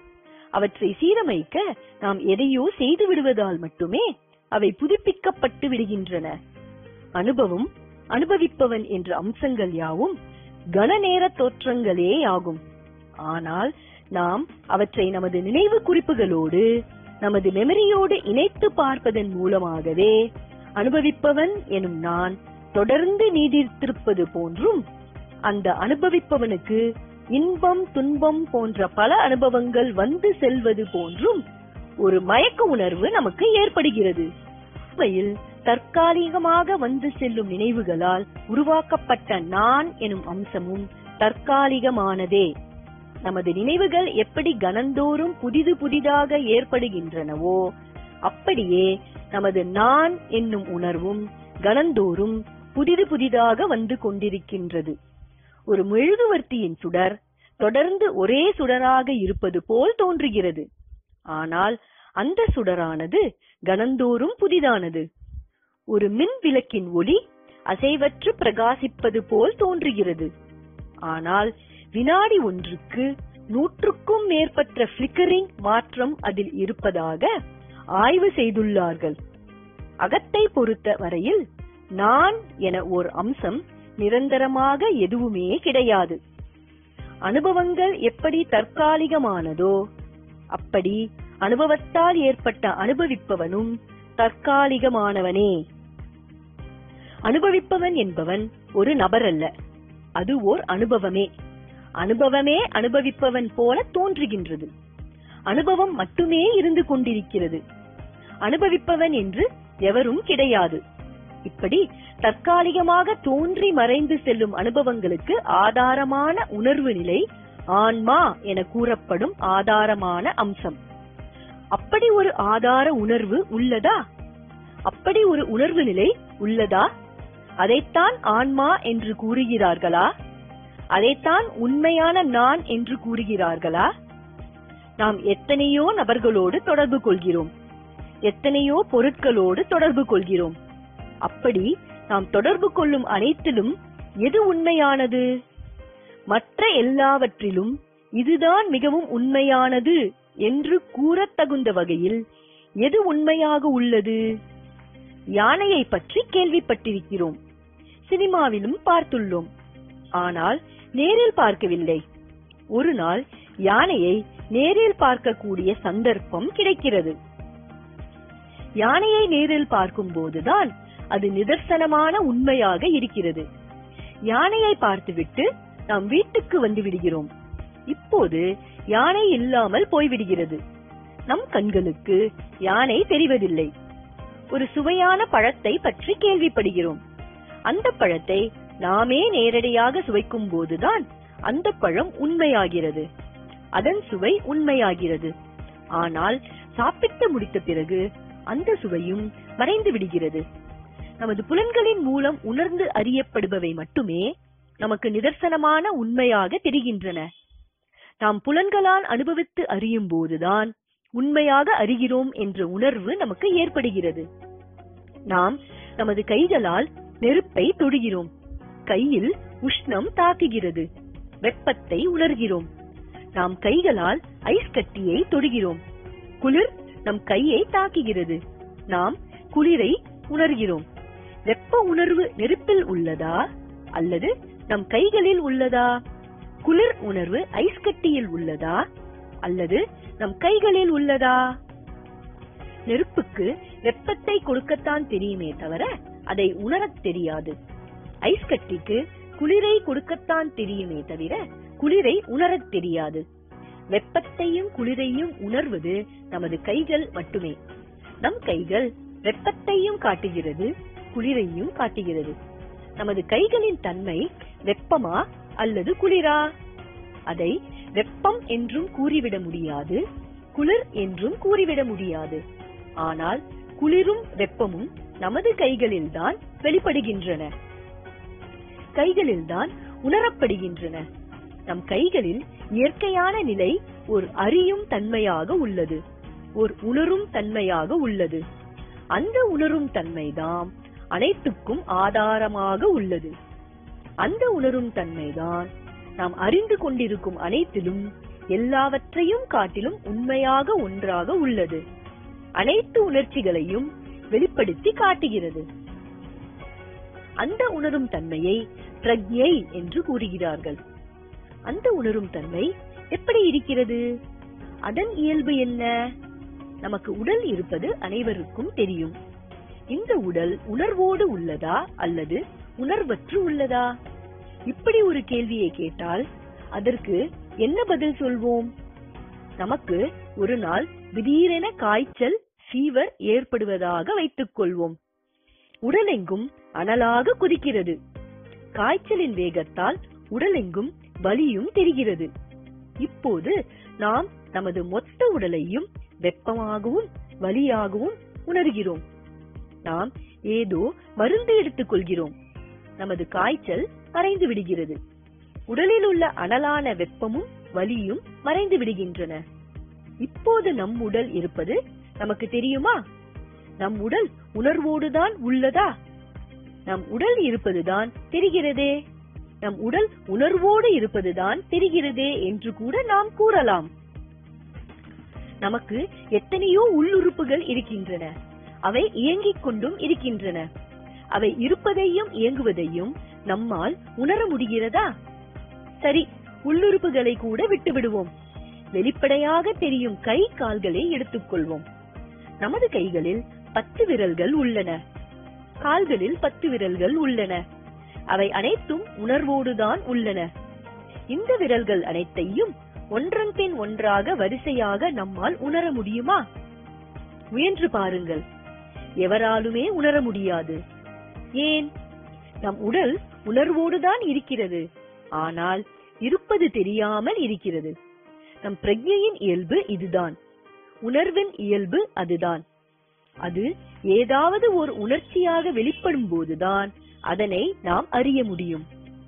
அவற்றை சீரமைக்க நாம் எதையோ செய்து விடுவதால் மட்டுமே அவை புதுப்பிக்கப்பட்டு விடுகின்றன அனுபவம் அனுபவிப்பவன் என்ற அம்சங்கள் யாவும் கணநேர தோற்றங்களே ஆகும் ஆனால் நாம் அவற்றை நமது நினைவு குறிப்புகளோடு நமது மெமரியோடு இணைத்து பார்ப்பதன் மூலமாகவே அனுபவிப்பவன் எனும் நான் தொடர்ந்து நீடித்திருப்பது போன்றும் அந்த அனுபவிப்பவனுக்கு இன்பம் துன்பம் போன்ற பல அனுபவங்கள் வந்து செல்வது போன்றும் ஒரு மயக்க உணர்வு நமக்கு ஏற்படுகிறது உண்மையில் தற்காலிகமாக வந்து செல்லும் நினைவுகளால் உருவாக்கப்பட்ட நான் எனும் அம்சமும் தற்காலிகமானதே நமது நினைவுகள் எப்படி கணந்தோறும் புதிது புதிதாக ஏற்படுகின்றனவோ அப்படியே நமது நான் என்னும் உணர்வும் கணந்தோறும் புதிது புதிதாக வந்து கொண்டிருக்கின்றது ஒரு மெழுகுவர்த்தியின் சுடர் தொடர்ந்து ஒரே சுடராக இருப்பது போல் தோன்றுகிறது ஆனால் அந்த சுடரானது கணந்தோறும் புதிதானது ஒரு மின் விளக்கின் ஒளி அசைவற்று பிரகாசிப்பது போல் தோன்றுகிறது ஆனால் வினாடி ஒன்றுக்கு நூற்றுக்கும் மேற்பட்ட பிளிக்கரிங் மாற்றம் அதில் இருப்பதாக ஆய்வு செய்துள்ளார்கள் அகத்தை பொறுத்த வரையில் நான் என ஓர் அம்சம் நிரந்தரமாக எதுவுமே கிடையாது அனுபவங்கள் எப்படி தற்காலிகமானதோ அப்படி அனுபவத்தால் ஏற்பட்ட அனுபவிப்பவனும் தற்காலிகமானவனே அனுபவிப்பவன் என்பவன் ஒரு நபர் அல்ல அது ஓர் அனுபவமே அனுபவமே அனுபவிப்பவன் போல தோன்றுகின்றது அனுபவம் மட்டுமே இருந்து கொண்டிருக்கிறது அனுபவிப்பவன் என்று எவரும் கிடையாது இப்படி தற்காலிகமாக தோன்றி மறைந்து செல்லும் அனுபவங்களுக்கு ஆதாரமான உணர்வு நிலை ஆன்மா என கூறப்படும் ஆதாரமான அம்சம் அப்படி ஒரு ஆதார உணர்வு உள்ளதா அப்படி ஒரு உணர்வு நிலை உள்ளதா அதைத்தான் ஆன்மா என்று கூறுகிறார்களா அதைத்தான் உண்மையான நான் என்று கூறுகிறார்களா நாம் எத்தனையோ நபர்களோடு தொடர்பு கொள்கிறோம் எத்தனையோ பொருட்களோடு தொடர்பு கொள்கிறோம் அப்படி நாம் தொடர்பு கொள்ளும் அனைத்திலும் எது உண்மையானது மற்ற எல்லாவற்றிலும் இதுதான் மிகவும் உண்மையானது என்று கூறத் தகுந்த வகையில் எது உண்மையாக உள்ளது யானையை பற்றி கேள்விப்பட்டிருக்கிறோம் சினிமாவிலும் பார்த்துள்ளோம் ஆனால் நேரில் பார்க்கவில்லை ஒரு நாள் யானையை நேரில் பார்க்கக்கூடிய சந்தர்ப்பம் கிடைக்கிறது யானையை நேரில் பார்க்கும் போதுதான் அது நிதர்சனமான உண்மையாக இருக்கிறது யானையை பார்த்துவிட்டு நாம் வீட்டுக்கு வந்து விடுகிறோம் இப்போது யானை இல்லாமல் போய்விடுகிறது நம் கண்களுக்கு யானை தெரிவதில்லை ஒரு சுவையான பழத்தை பற்றி கேள்விப்படுகிறோம் அந்த பழத்தை நாமே நேரடியாக சுவைக்கும் போதுதான் அந்த பழம் உண்மையாகிறது அதன் சுவை உண்மையாகிறது ஆனால் சாப்பிட்டு முடித்த பிறகு அந்த சுவையும் மறைந்து விடுகிறது நமது புலன்களின் மூலம் உணர்ந்து அறியப்படுபவை மட்டுமே நமக்கு நிதர்சனமான உண்மையாக தெரிகின்றன நாம் புலன்களால் அனுபவித்து அறியும் போதுதான் உண்மையாக அறிகிறோம் என்ற உணர்வு நமக்கு ஏற்படுகிறது நாம் நமது கைகளால் நெருப்பை தொடுகிறோம் கையில் உஷ்ணம் தாக்குகிறது வெப்பத்தை உணர்கிறோம் நாம் கைகளால் ஐஸ் கட்டியை தொடுகிறோம் குளிர் நம் கையை தாக்குகிறது நாம் குளிரை உணர்கிறோம் வெப்ப உணர்வு நெருப்பில் உள்ளதா அல்லது நம் கைகளில் உள்ளதா குளிர் உணர்வு ஐஸ் கட்டியில் உள்ளதா அல்லது நம் கைகளில் உள்ளதா நெருப்புக்கு வெப்பத்தை கொடுக்கத்தான் தெரியுமே தவிர அதை உணரத் தெரியாது ஐஸ் கட்டிக்கு குளிரை கொடுக்கத்தான் தெரியுமே தவிர குளிரை உணரத் தெரியாது வெப்பத்தையும் குளிரையும் உணர்வது நமது கைகள் மட்டுமே நம் கைகள் வெப்பத்தையும் காட்டுகிறது குளிரையும் காட்டுகிறது நமது கைகளின் தன்மை வெப்பமா அல்லது குளிரா அதை வெப்பம் என்றும் கூறிவிட முடியாது குளிர் என்றும் கூறிவிட முடியாது ஆனால் குளிரும் வெப்பமும் நமது கைகளில்தான் வெளிப்படுகின்றன கைகளில்தான் உணரப்படுகின்றன நம் கைகளில் இயற்கையான நிலை ஒரு அறியும் தன்மையாக உள்ளது ஒரு உணரும் தன்மையாக உள்ளது அந்த உணரும் தன்மைதான் அனைத்துக்கும் ஆதாரமாக உள்ளது. அந்த உணரும் தன்மைதான் நாம் அறிந்து கொண்டிருக்கும் அனைத்திலும் எல்லாவற்றையும் காட்டிலும் உண்மையாக ஒன்றாக உள்ளது அனைத்து உணர்ச்சிகளையும் வெளிப்படுத்தி காட்டுகிறது அந்த உணரும் தன்மையை பிரக்ஞை என்று கூறுகிறார்கள் அந்த உணரும் தன்மை எப்படி இருக்கிறது அதன் இயல்பு என்ன நமக்கு உடல் இருப்பது அனைவருக்கும் தெரியும் இந்த உடல் உணர்வோடு உள்ளதா அல்லது உணர்வற்று உள்ளதா இப்படி ஒரு கேள்வியை கேட்டால் அதற்கு என்ன பதில் சொல்வோம் நமக்கு ஒரு நாள் திடீரென காய்ச்சல் ஃபீவர் ஏற்படுவதாக வைத்துக் கொள்வோம் உடலெங்கும் அனலாக குதிக்கிறது காய்ச்சலின் வேகத்தால் உடலெங்கும் வலியும் தெரிகிறது இப்போது நாம் நமது மொத்த உடலையும் வெப்பமாகவும் வலியாகவும் உணர்கிறோம் நாம் ஏதோ மருந்து எடுத்துக் கொள்கிறோம் நமது காய்ச்சல் மறைந்து விடுகிறது உடலில் உள்ள அனலான வெப்பமும் வலியும் மறைந்து விடுகின்றன இப்போது நம் உடல் இருப்பது நமக்கு தெரியுமா நம் உடல் உணர்வோடுதான் உள்ளதா நம் உடல் இருப்பதுதான் தெரிகிறதே நம் உடல் உணர்வோடு இருப்பதுதான் தெரிகிறதே என்று கூட நாம் கூறலாம் நமக்கு எத்தனையோ உள்ளுறுப்புகள் இருக்கின்றன அவை இயங்கிக் கொண்டும் இருக்கின்றன அவை இருப்பதையும் இயங்குவதையும் நம்மால் உணர முடிகிறதா சரி உள்ளுறுப்புகளை கூட விட்டு விடுவோம் வெளிப்படையாக தெரியும் கை கால்களை எடுத்துக்கொள்வோம் நமது கைகளில் பத்து விரல்கள் உள்ளன கால்களில் பத்து விரல்கள் உள்ளன அவை அனைத்தும் உணர்வோடுதான் உள்ளன இந்த விரல்கள் அனைத்தையும் ஒன்றன் பின் ஒன்றாக வரிசையாக நம்மால் உணர முடியுமா முயன்று பாருங்கள் எவராலுமே உணர முடியாது ஏன் நம் உடல் உணர்வோடுதான் இருக்கிறது ஆனால் இருப்பது தெரியாமல் இருக்கிறது நம் பிரஜையின் இயல்பு இதுதான் உணர்வின் இயல்பு அதுதான் அது ஏதாவது ஒரு உணர்ச்சியாக வெளிப்படும் போதுதான் அதனை நாம் அறிய முடியும்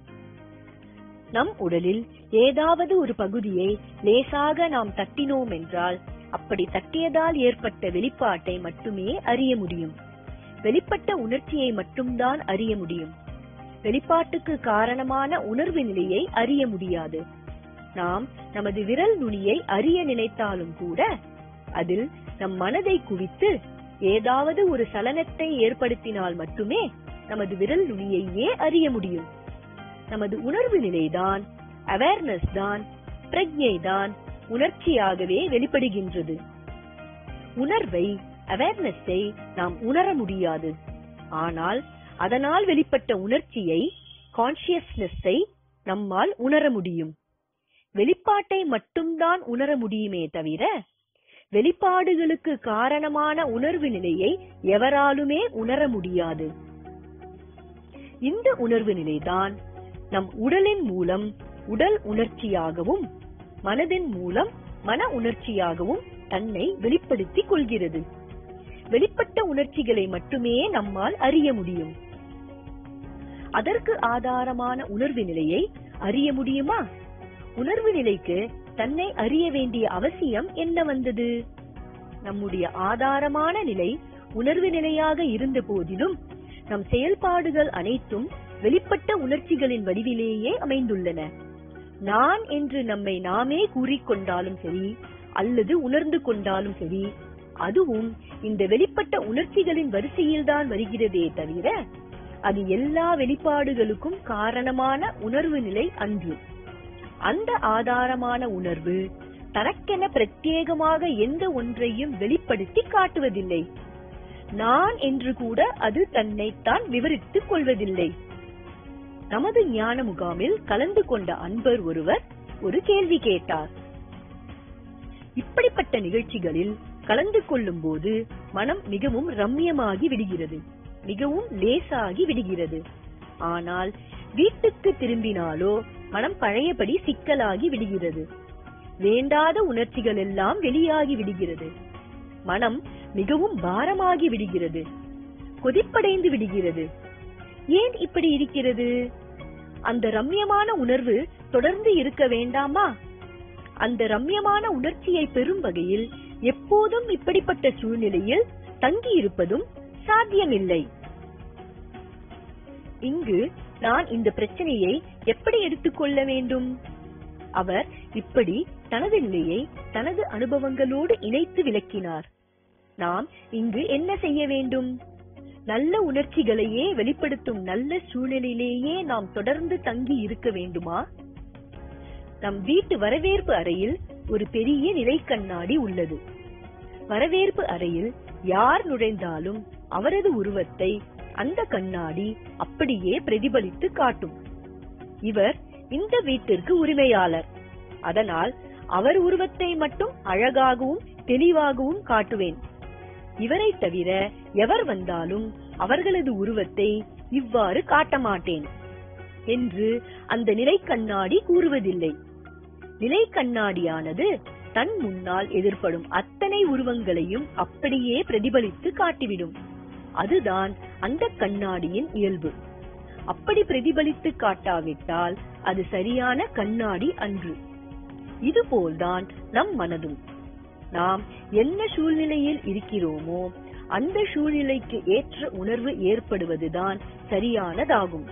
நம் உடலில் ஏதாவது ஒரு பகுதியை லேசாக நாம் தட்டினோம் என்றால் அப்படி தட்டியதால் ஏற்பட்ட வெளிப்பாட்டை மட்டுமே அறிய முடியும் வெளிப்பட்ட உணர்ச்சியை மட்டும்தான் அறிய முடியும் வெளிப்பாட்டுக்கு காரணமான உணர்வு நிலையை அறிய முடியாது நாம் நமது விரல் நுனியை அறிய நினைத்தாலும் கூட அதில் நம் மனதை குவித்து ஏதாவது ஒரு சலனத்தை ஏற்படுத்தினால் மட்டுமே நமது விரல் நுனியையே அறிய முடியும் நமது உணர்வு நிலைதான் அவேர்னஸ் தான் பிரக்ஞை தான் உணர்ச்சியாகவே வெளிப்படுகின்றது உணர்வை அவேர்னஸை நாம் உணர முடியாது ஆனால் அதனால் வெளிப்பட்ட உணர்ச்சியை கான்சியஸ்னஸை நம்மால் உணர முடியும் வெளிப்பாட்டை மட்டும்தான் உணர முடியுமே தவிர வெளிப்பாடுகளுக்கு காரணமான உணர்வு நிலையை எவராலுமே உணர முடியாது இந்த உணர்வு நிலைதான் நம் உடலின் மூலம் உடல் உணர்ச்சியாகவும் மனதின் மூலம் மன உணர்ச்சியாகவும் தன்னை வெளிப்படுத்திக் கொள்கிறது வெளிப்பட்ட உணர்ச்சிகளை மட்டுமே நம்மால் அறிய முடியும் அதற்கு ஆதாரமான உணர்வு நிலையை அறிய முடியுமா உணர்வு நிலைக்கு தன்னை அறிய வேண்டிய அவசியம் என்ன வந்தது நம்முடைய ஆதாரமான நிலை உணர்வு நிலையாக இருந்த போதிலும் நம் செயல்பாடுகள் அனைத்தும் வெளிப்பட்ட உணர்ச்சிகளின் வடிவிலேயே அமைந்துள்ளன நான் என்று நம்மை நாமே கூறிக்கொண்டாலும் சரி அல்லது உணர்ந்து கொண்டாலும் சரி அதுவும் இந்த வெளிப்பட்ட உணர்ச்சிகளின் வரிசையில்தான் வருகிறதே தவிர அது எல்லா வெளிப்பாடுகளுக்கும் காரணமான உணர்வு நிலை அன்று அந்த ஆதாரமான உணர்வு தனக்கென பிரத்யேகமாக எந்த ஒன்றையும் வெளிப்படுத்தி காட்டுவதில்லை நான் என்று கூட அது தன்னைத்தான் விவரித்துக் கொள்வதில்லை நமது ஞான முகாமில் கலந்து கொண்ட அன்பர் ஒருவர் ஒரு கேள்வி கேட்டார் இப்படிப்பட்ட நிகழ்ச்சிகளில் கலந்து கொள்ளும் போது மனம் மிகவும் ரம்யமாகி விடுகிறது மிகவும் லேசாகி விடுகிறது ஆனால் வீட்டுக்கு திரும்பினாலோ மனம் பழையபடி சிக்கலாகி விடுகிறது வேண்டாத உணர்ச்சிகள் எல்லாம் வெளியாகி விடுகிறது மனம் மிகவும் பாரமாகி விடுகிறது கொதிப்படைந்து விடுகிறது ஏன் இப்படி இருக்கிறது அந்த ரம்யமான உணர்வு தொடர்ந்து இருக்க வேண்டாமா அந்த ரம்யமான உணர்ச்சியை பெறும் வகையில் எப்போதும் இப்படிப்பட்ட சூழ்நிலையில் தங்கி இருப்பதும் சாத்தியமில்லை இங்கு நான் இந்த பிரச்சனையை எப்படி எடுத்துக்கொள்ள வேண்டும் அவர் இப்படி தனது நிலையை தனது அனுபவங்களோடு இணைத்து விளக்கினார் நாம் இங்கு என்ன செய்ய வேண்டும் நல்ல உணர்ச்சிகளையே வெளிப்படுத்தும் நல்ல சூழ்நிலையிலேயே நாம் தொடர்ந்து தங்கி இருக்க வேண்டுமா நம் வீட்டு வரவேற்பு அறையில் ஒரு பெரிய நிலை கண்ணாடி உள்ளது வரவேற்பு அறையில் யார் நுழைந்தாலும் அவரது உருவத்தை அந்த கண்ணாடி அப்படியே பிரதிபலித்து காட்டும் இவர் இந்த வீட்டிற்கு உரிமையாளர் அதனால் அவர் உருவத்தை மட்டும் அழகாகவும் தெளிவாகவும் காட்டுவேன் இவரை தவிர எவர் வந்தாலும் அவர்களது உருவத்தை இவ்வாறு காட்ட மாட்டேன் என்று அந்த நிலை கண்ணாடி கூறுவதில்லை நிலை கண்ணாடியானது தன் முன்னால் எதிர்ப்படும் அத்தனை உருவங்களையும் அப்படியே பிரதிபலித்து காட்டிவிடும் அதுதான் அந்த கண்ணாடியின் இயல்பு அப்படி பிரதிபலித்து காட்டாவிட்டால் அது சரியான கண்ணாடி அன்று இதுபோல்தான் நம் மனதும் நாம் என்ன சூழ்நிலையில் இருக்கிறோமோ அந்த சூழ்நிலைக்கு ஏற்ற உணர்வு ஏற்படுவதுதான் சரியானதாகும்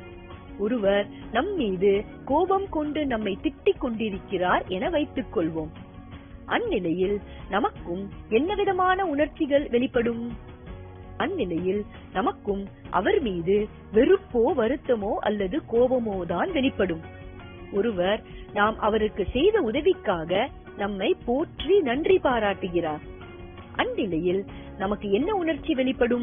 ஒருவர் நம் மீது கோபம் கொண்டு நம்மை திட்டிக் கொண்டிருக்கிறார் என வைத்துக் கொள்வோம் அந்நிலையில் நமக்கும் என்ன விதமான உணர்ச்சிகள் வெளிப்படும் அந்நிலையில் நமக்கும் அவர் மீது வெறுப்போ வருத்தமோ அல்லது கோபமோ தான் வெளிப்படும் ஒருவர் நாம் அவருக்கு செய்த உதவிக்காக நம்மை போற்றி நன்றி பாராட்டுகிறார் அந்நிலையில் நமக்கு என்ன உணர்ச்சி வெளிப்படும்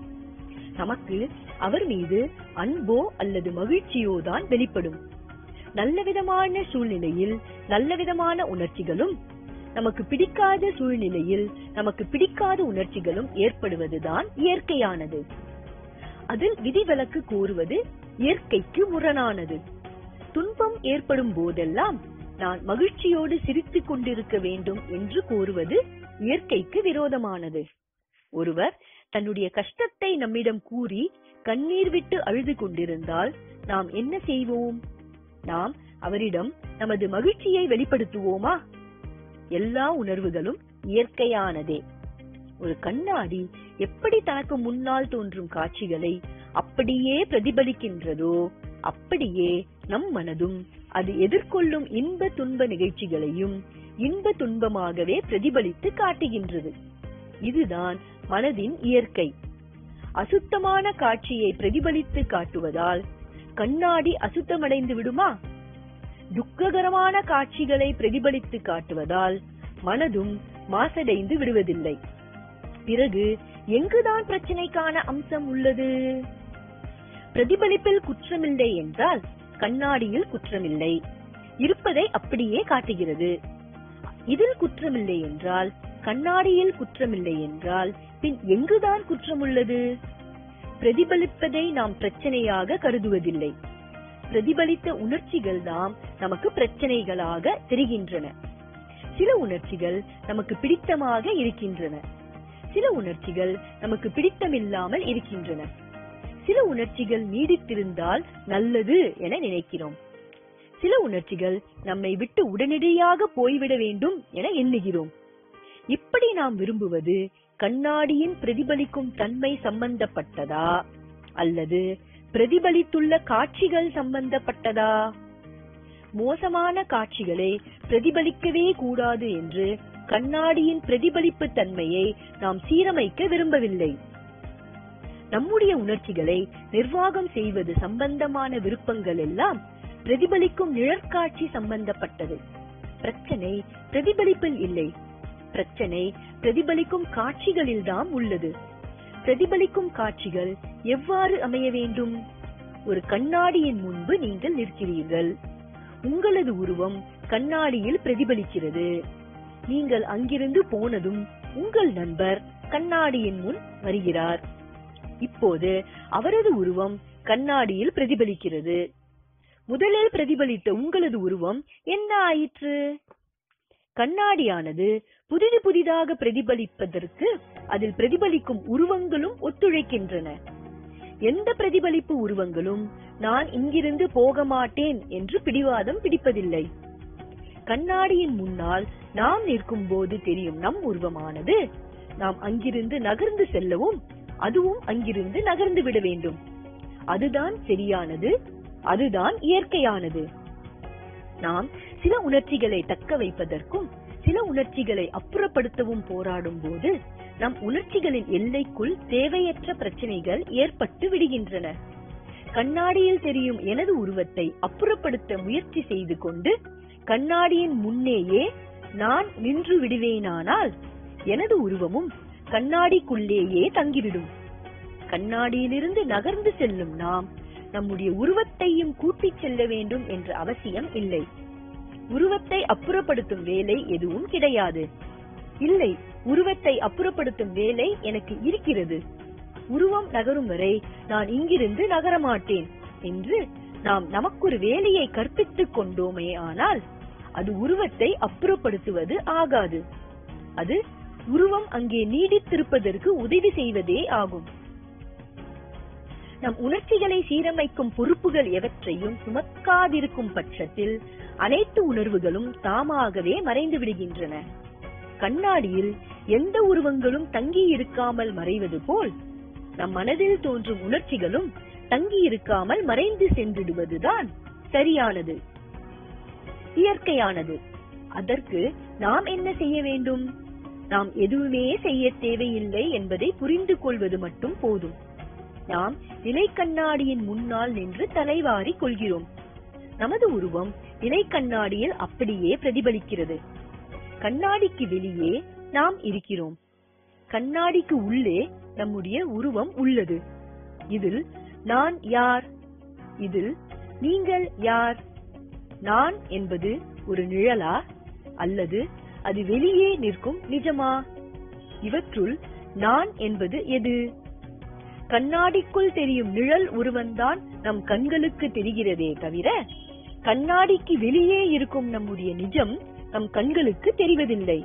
நமக்கு அவர் மீது அன்போ அல்லது மகிழ்ச்சியோ தான் வெளிப்படும் நல்ல விதமான சூழ்நிலையில் நல்ல விதமான உணர்ச்சிகளும் நமக்கு பிடிக்காத சூழ்நிலையில் நமக்கு பிடிக்காத உணர்ச்சிகளும் ஏற்படுவதுதான் இயற்கையானது அதில் விதிவிலக்கு கூறுவது இயற்கைக்கு முரணானது துன்பம் ஏற்படும் போதெல்லாம் நான் மகிழ்ச்சியோடு சிரித்துக் கொண்டிருக்க வேண்டும் என்று கூறுவது இயற்கைக்கு விரோதமானது ஒருவர் தன்னுடைய கஷ்டத்தை நம்மிடம் கூறி கண்ணீர் விட்டு அழுது கொண்டிருந்தால் நாம் என்ன செய்வோம் நாம் அவரிடம் நமது மகிழ்ச்சியை வெளிப்படுத்துவோமா எல்லா உணர்வுகளும் இயற்கையானதே ஒரு கண்ணாடி எப்படி தனக்கு முன்னால் தோன்றும் காட்சிகளை அப்படியே பிரதிபலிக்கின்றதோ அப்படியே நம் மனதும் அது எதிர்கொள்ளும் இன்ப துன்ப நிகழ்ச்சிகளையும் இன்ப துன்பமாகவே பிரதிபலித்து காட்டுகின்றது இதுதான் மனதின் இயற்கை அசுத்தமான காட்சியை பிரதிபலித்து காட்டுவதால் கண்ணாடி அசுத்தமடைந்து விடுமா துக்ககரமான காட்சிகளை பிரதிபலித்து காட்டுவதால் மனதும் மாசடைந்து விடுவதில்லை பிறகு எங்குதான் பிரச்சனைக்கான அம்சம் உள்ளது பிரதிபலிப்பில் குற்றமில்லை என்றால் கண்ணாடியில் குற்றமில்லை இருப்பதை அப்படியே காட்டுகிறது இதில் குற்றமில்லை என்றால் கண்ணாடியில் குற்றமில்லை என்றால் பின் எங்குதான் குற்றம் உள்ளது பிரதிபலிப்பதை நாம் பிரச்சனையாக கருதுவதில்லை பிரதிபலித்த உணர்ச்சிகள் தாம் நமக்கு பிரச்சனைகளாக தெரிகின்றன சில உணர்ச்சிகள் நமக்கு பிடித்தமாக இருக்கின்றன சில உணர்ச்சிகள் நமக்கு பிடித்தமில்லாமல் இருக்கின்றன சில உணர்ச்சிகள் நீடித்திருந்தால் நல்லது என நினைக்கிறோம் சில உணர்ச்சிகள் நம்மை விட்டு உடனடியாக போய்விட வேண்டும் என எண்ணுகிறோம் இப்படி நாம் விரும்புவது கண்ணாடியின் பிரதிபலிக்கும் தன்மை சம்பந்தப்பட்டதா அல்லது பிரதிபலித்துள்ள காட்சிகள் சம்பந்தப்பட்டதா மோசமான காட்சிகளை பிரதிபலிக்கவே கூடாது என்று கண்ணாடியின் பிரதிபலிப்பு தன்மையை நாம் சீரமைக்க விரும்பவில்லை நம்முடைய உணர்ச்சிகளை நிர்வாகம் செய்வது சம்பந்தமான விருப்பங்கள் எல்லாம் பிரதிபலிக்கும் நிழற்காட்சி சம்பந்தப்பட்டது பிரச்சனை பிரதிபலிப்பில் இல்லை பிரச்சனை பிரதிபலிக்கும் காட்சிகளில்தான் உள்ளது பிரதிபலிக்கும் காட்சிகள் எவ்வாறு அமைய வேண்டும் ஒரு கண்ணாடியின் முன்பு நீங்கள் நிற்கிறீர்கள் உங்களது உருவம் கண்ணாடியில் பிரதிபலிக்கிறது நீங்கள் அங்கிருந்து போனதும் உங்கள் நண்பர் கண்ணாடியின் முன் வருகிறார் இப்போது அவரது உருவம் கண்ணாடியில் பிரதிபலிக்கிறது முதலில் பிரதிபலித்த உங்களது உருவம் என்ன ஆயிற்று கண்ணாடியானது புதிது புதிதாக பிரதிபலிப்பதற்கு அதில் பிரதிபலிக்கும் உருவங்களும் ஒத்துழைக்கின்றன எந்த பிரதிபலிப்பு உருவங்களும் நான் இங்கிருந்து போக மாட்டேன் என்று பிடிவாதம் பிடிப்பதில்லை கண்ணாடியின் முன்னால் நாம் நிற்கும் போது தெரியும் நம் உருவமானது நாம் அங்கிருந்து நகர்ந்து செல்லவும் அதுவும் அங்கிருந்து நகர்ந்து விட வேண்டும் அதுதான் சரியானது அதுதான் இயற்கையானது நாம் சில உணர்ச்சிகளை தக்க வைப்பதற்கும் சில உணர்ச்சிகளை அப்புறப்படுத்தவும் போராடும் போது நம் உணர்ச்சிகளின் எல்லைக்குள் தேவையற்ற பிரச்சனைகள் ஏற்பட்டு விடுகின்றன கண்ணாடியில் தெரியும் எனது உருவத்தை அப்புறப்படுத்த முயற்சி செய்து கொண்டு கண்ணாடியின் முன்னேயே நான் நின்று விடுவேனானால் எனது உருவமும் கண்ணாடிக்குள்ளேயே தங்கிவிடும் கண்ணாடியிலிருந்து நகர்ந்து செல்லும் நாம் நம்முடைய உருவத்தையும் கூட்டிச் செல்ல வேண்டும் என்ற அவசியம் இல்லை உருவத்தை அப்புறப்படுத்தும் வேலை எதுவும் கிடையாது இல்லை உருவத்தை அப்புறப்படுத்தும் வேலை எனக்கு இருக்கிறது உருவம் நகரும் வரை நான் இங்கிருந்து நகரமாட்டேன் என்று நாம் நமக்கொரு வேலையை கற்பித்துக் கொண்டோமே ஆனால் அது உருவத்தை அப்புறப்படுத்துவது ஆகாது அது உருவம் அங்கே நீடித்திருப்பதற்கு உதவி செய்வதே ஆகும் நம் உணர்ச்சிகளை சீரமைக்கும் பொறுப்புகள் எவற்றையும் சுமக்காதிருக்கும் பட்சத்தில் அனைத்து உணர்வுகளும் தாமாகவே மறைந்து விடுகின்றன கண்ணாடியில் எந்த உருவங்களும் தங்கி இருக்காமல் மறைவது போல் நம் மனதில் தோன்றும் உணர்ச்சிகளும் தங்கி இருக்காமல் மறைந்து சென்றிடுவதுதான் சரியானது இயற்கையானது அதற்கு நாம் என்ன செய்ய வேண்டும் நாம் எதுவுமே செய்ய தேவையில்லை என்பதை புரிந்து கொள்வது மட்டும் போதும் நாம் நிலை கண்ணாடியின் முன்னால் நின்று தலைவாரி கொள்கிறோம் நமது உருவம் நிலை கண்ணாடியில் அப்படியே பிரதிபலிக்கிறது கண்ணாடிக்கு வெளியே நாம் இருக்கிறோம் கண்ணாடிக்கு உள்ளே நம்முடைய உருவம் உள்ளது இதில் நான் யார் இதில் நீங்கள் யார் நான் என்பது ஒரு நிழலா அல்லது அது வெளியே நிற்கும் நிஜமா இவற்றுள் நான் என்பது எது கண்ணாடிக்குள் தெரியும் நிழல் உருவந்தான் நம் கண்களுக்கு தெரிகிறதே தவிர கண்ணாடிக்கு வெளியே இருக்கும் நம்முடைய நிஜம் நம் கண்களுக்கு தெரிவதில்லை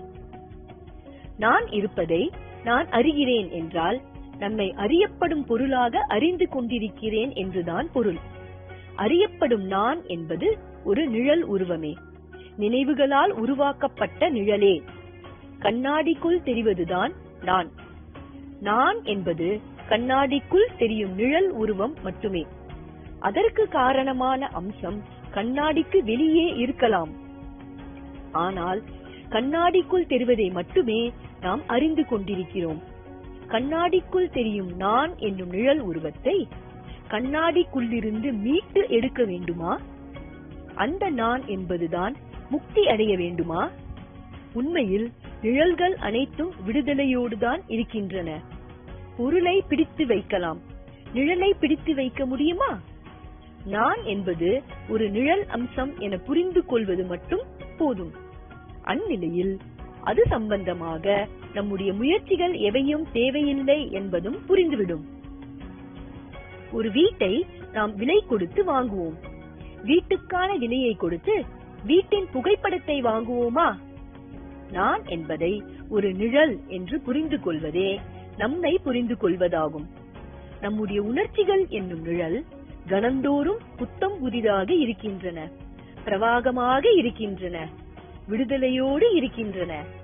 நான் இருப்பதை நான் அறிகிறேன் என்றால் நம்மை அறியப்படும் பொருளாக அறிந்து கொண்டிருக்கிறேன் என்றுதான் பொருள் அறியப்படும் நான் என்பது ஒரு நிழல் உருவமே நினைவுகளால் உருவாக்கப்பட்ட நிழலே கண்ணாடிக்குள் தெரிவதுதான் நான் நான் என்பது கண்ணாடிக்குள் தெரியும் நிழல் உருவம் மட்டுமே அதற்கு காரணமான அம்சம் கண்ணாடிக்கு வெளியே இருக்கலாம் ஆனால் கண்ணாடிக்குள் தெரிவதை மட்டுமே நாம் அறிந்து கொண்டிருக்கிறோம் கண்ணாடிக்குள் தெரியும் நான் என்னும் நிழல் உருவத்தை கண்ணாடிக்குள்ளிருந்து மீட்டு எடுக்க வேண்டுமா அந்த நான் என்பதுதான் முக்தி அடைய வேண்டுமா உண்மையில் நிழல்கள் அனைத்தும் விடுதலையோடுதான் இருக்கின்றன பொருளை பிடித்து வைக்கலாம் நிழலை பிடித்து வைக்க முடியுமா நான் என்பது ஒரு நிழல் அம்சம் என புரிந்து கொள்வது மட்டும் போதும் அந்நிலையில் அது சம்பந்தமாக நம்முடைய முயற்சிகள் எவையும் தேவையில்லை என்பதும் புரிந்துவிடும் ஒரு வீட்டை நாம் விலை கொடுத்து வாங்குவோம் வீட்டுக்கான விலையை கொடுத்து வீட்டின் புகைப்படத்தை வாங்குவோமா நான் என்பதை ஒரு நிழல் என்று புரிந்து கொள்வதே நம்மை புரிந்து கொள்வதாகும் நம்முடைய உணர்ச்சிகள் என்னும் நிழல் கணந்தோறும் புத்தம் புதிதாக இருக்கின்றன பிரவாகமாக இருக்கின்றன விடுதலையோடு இருக்கின்றன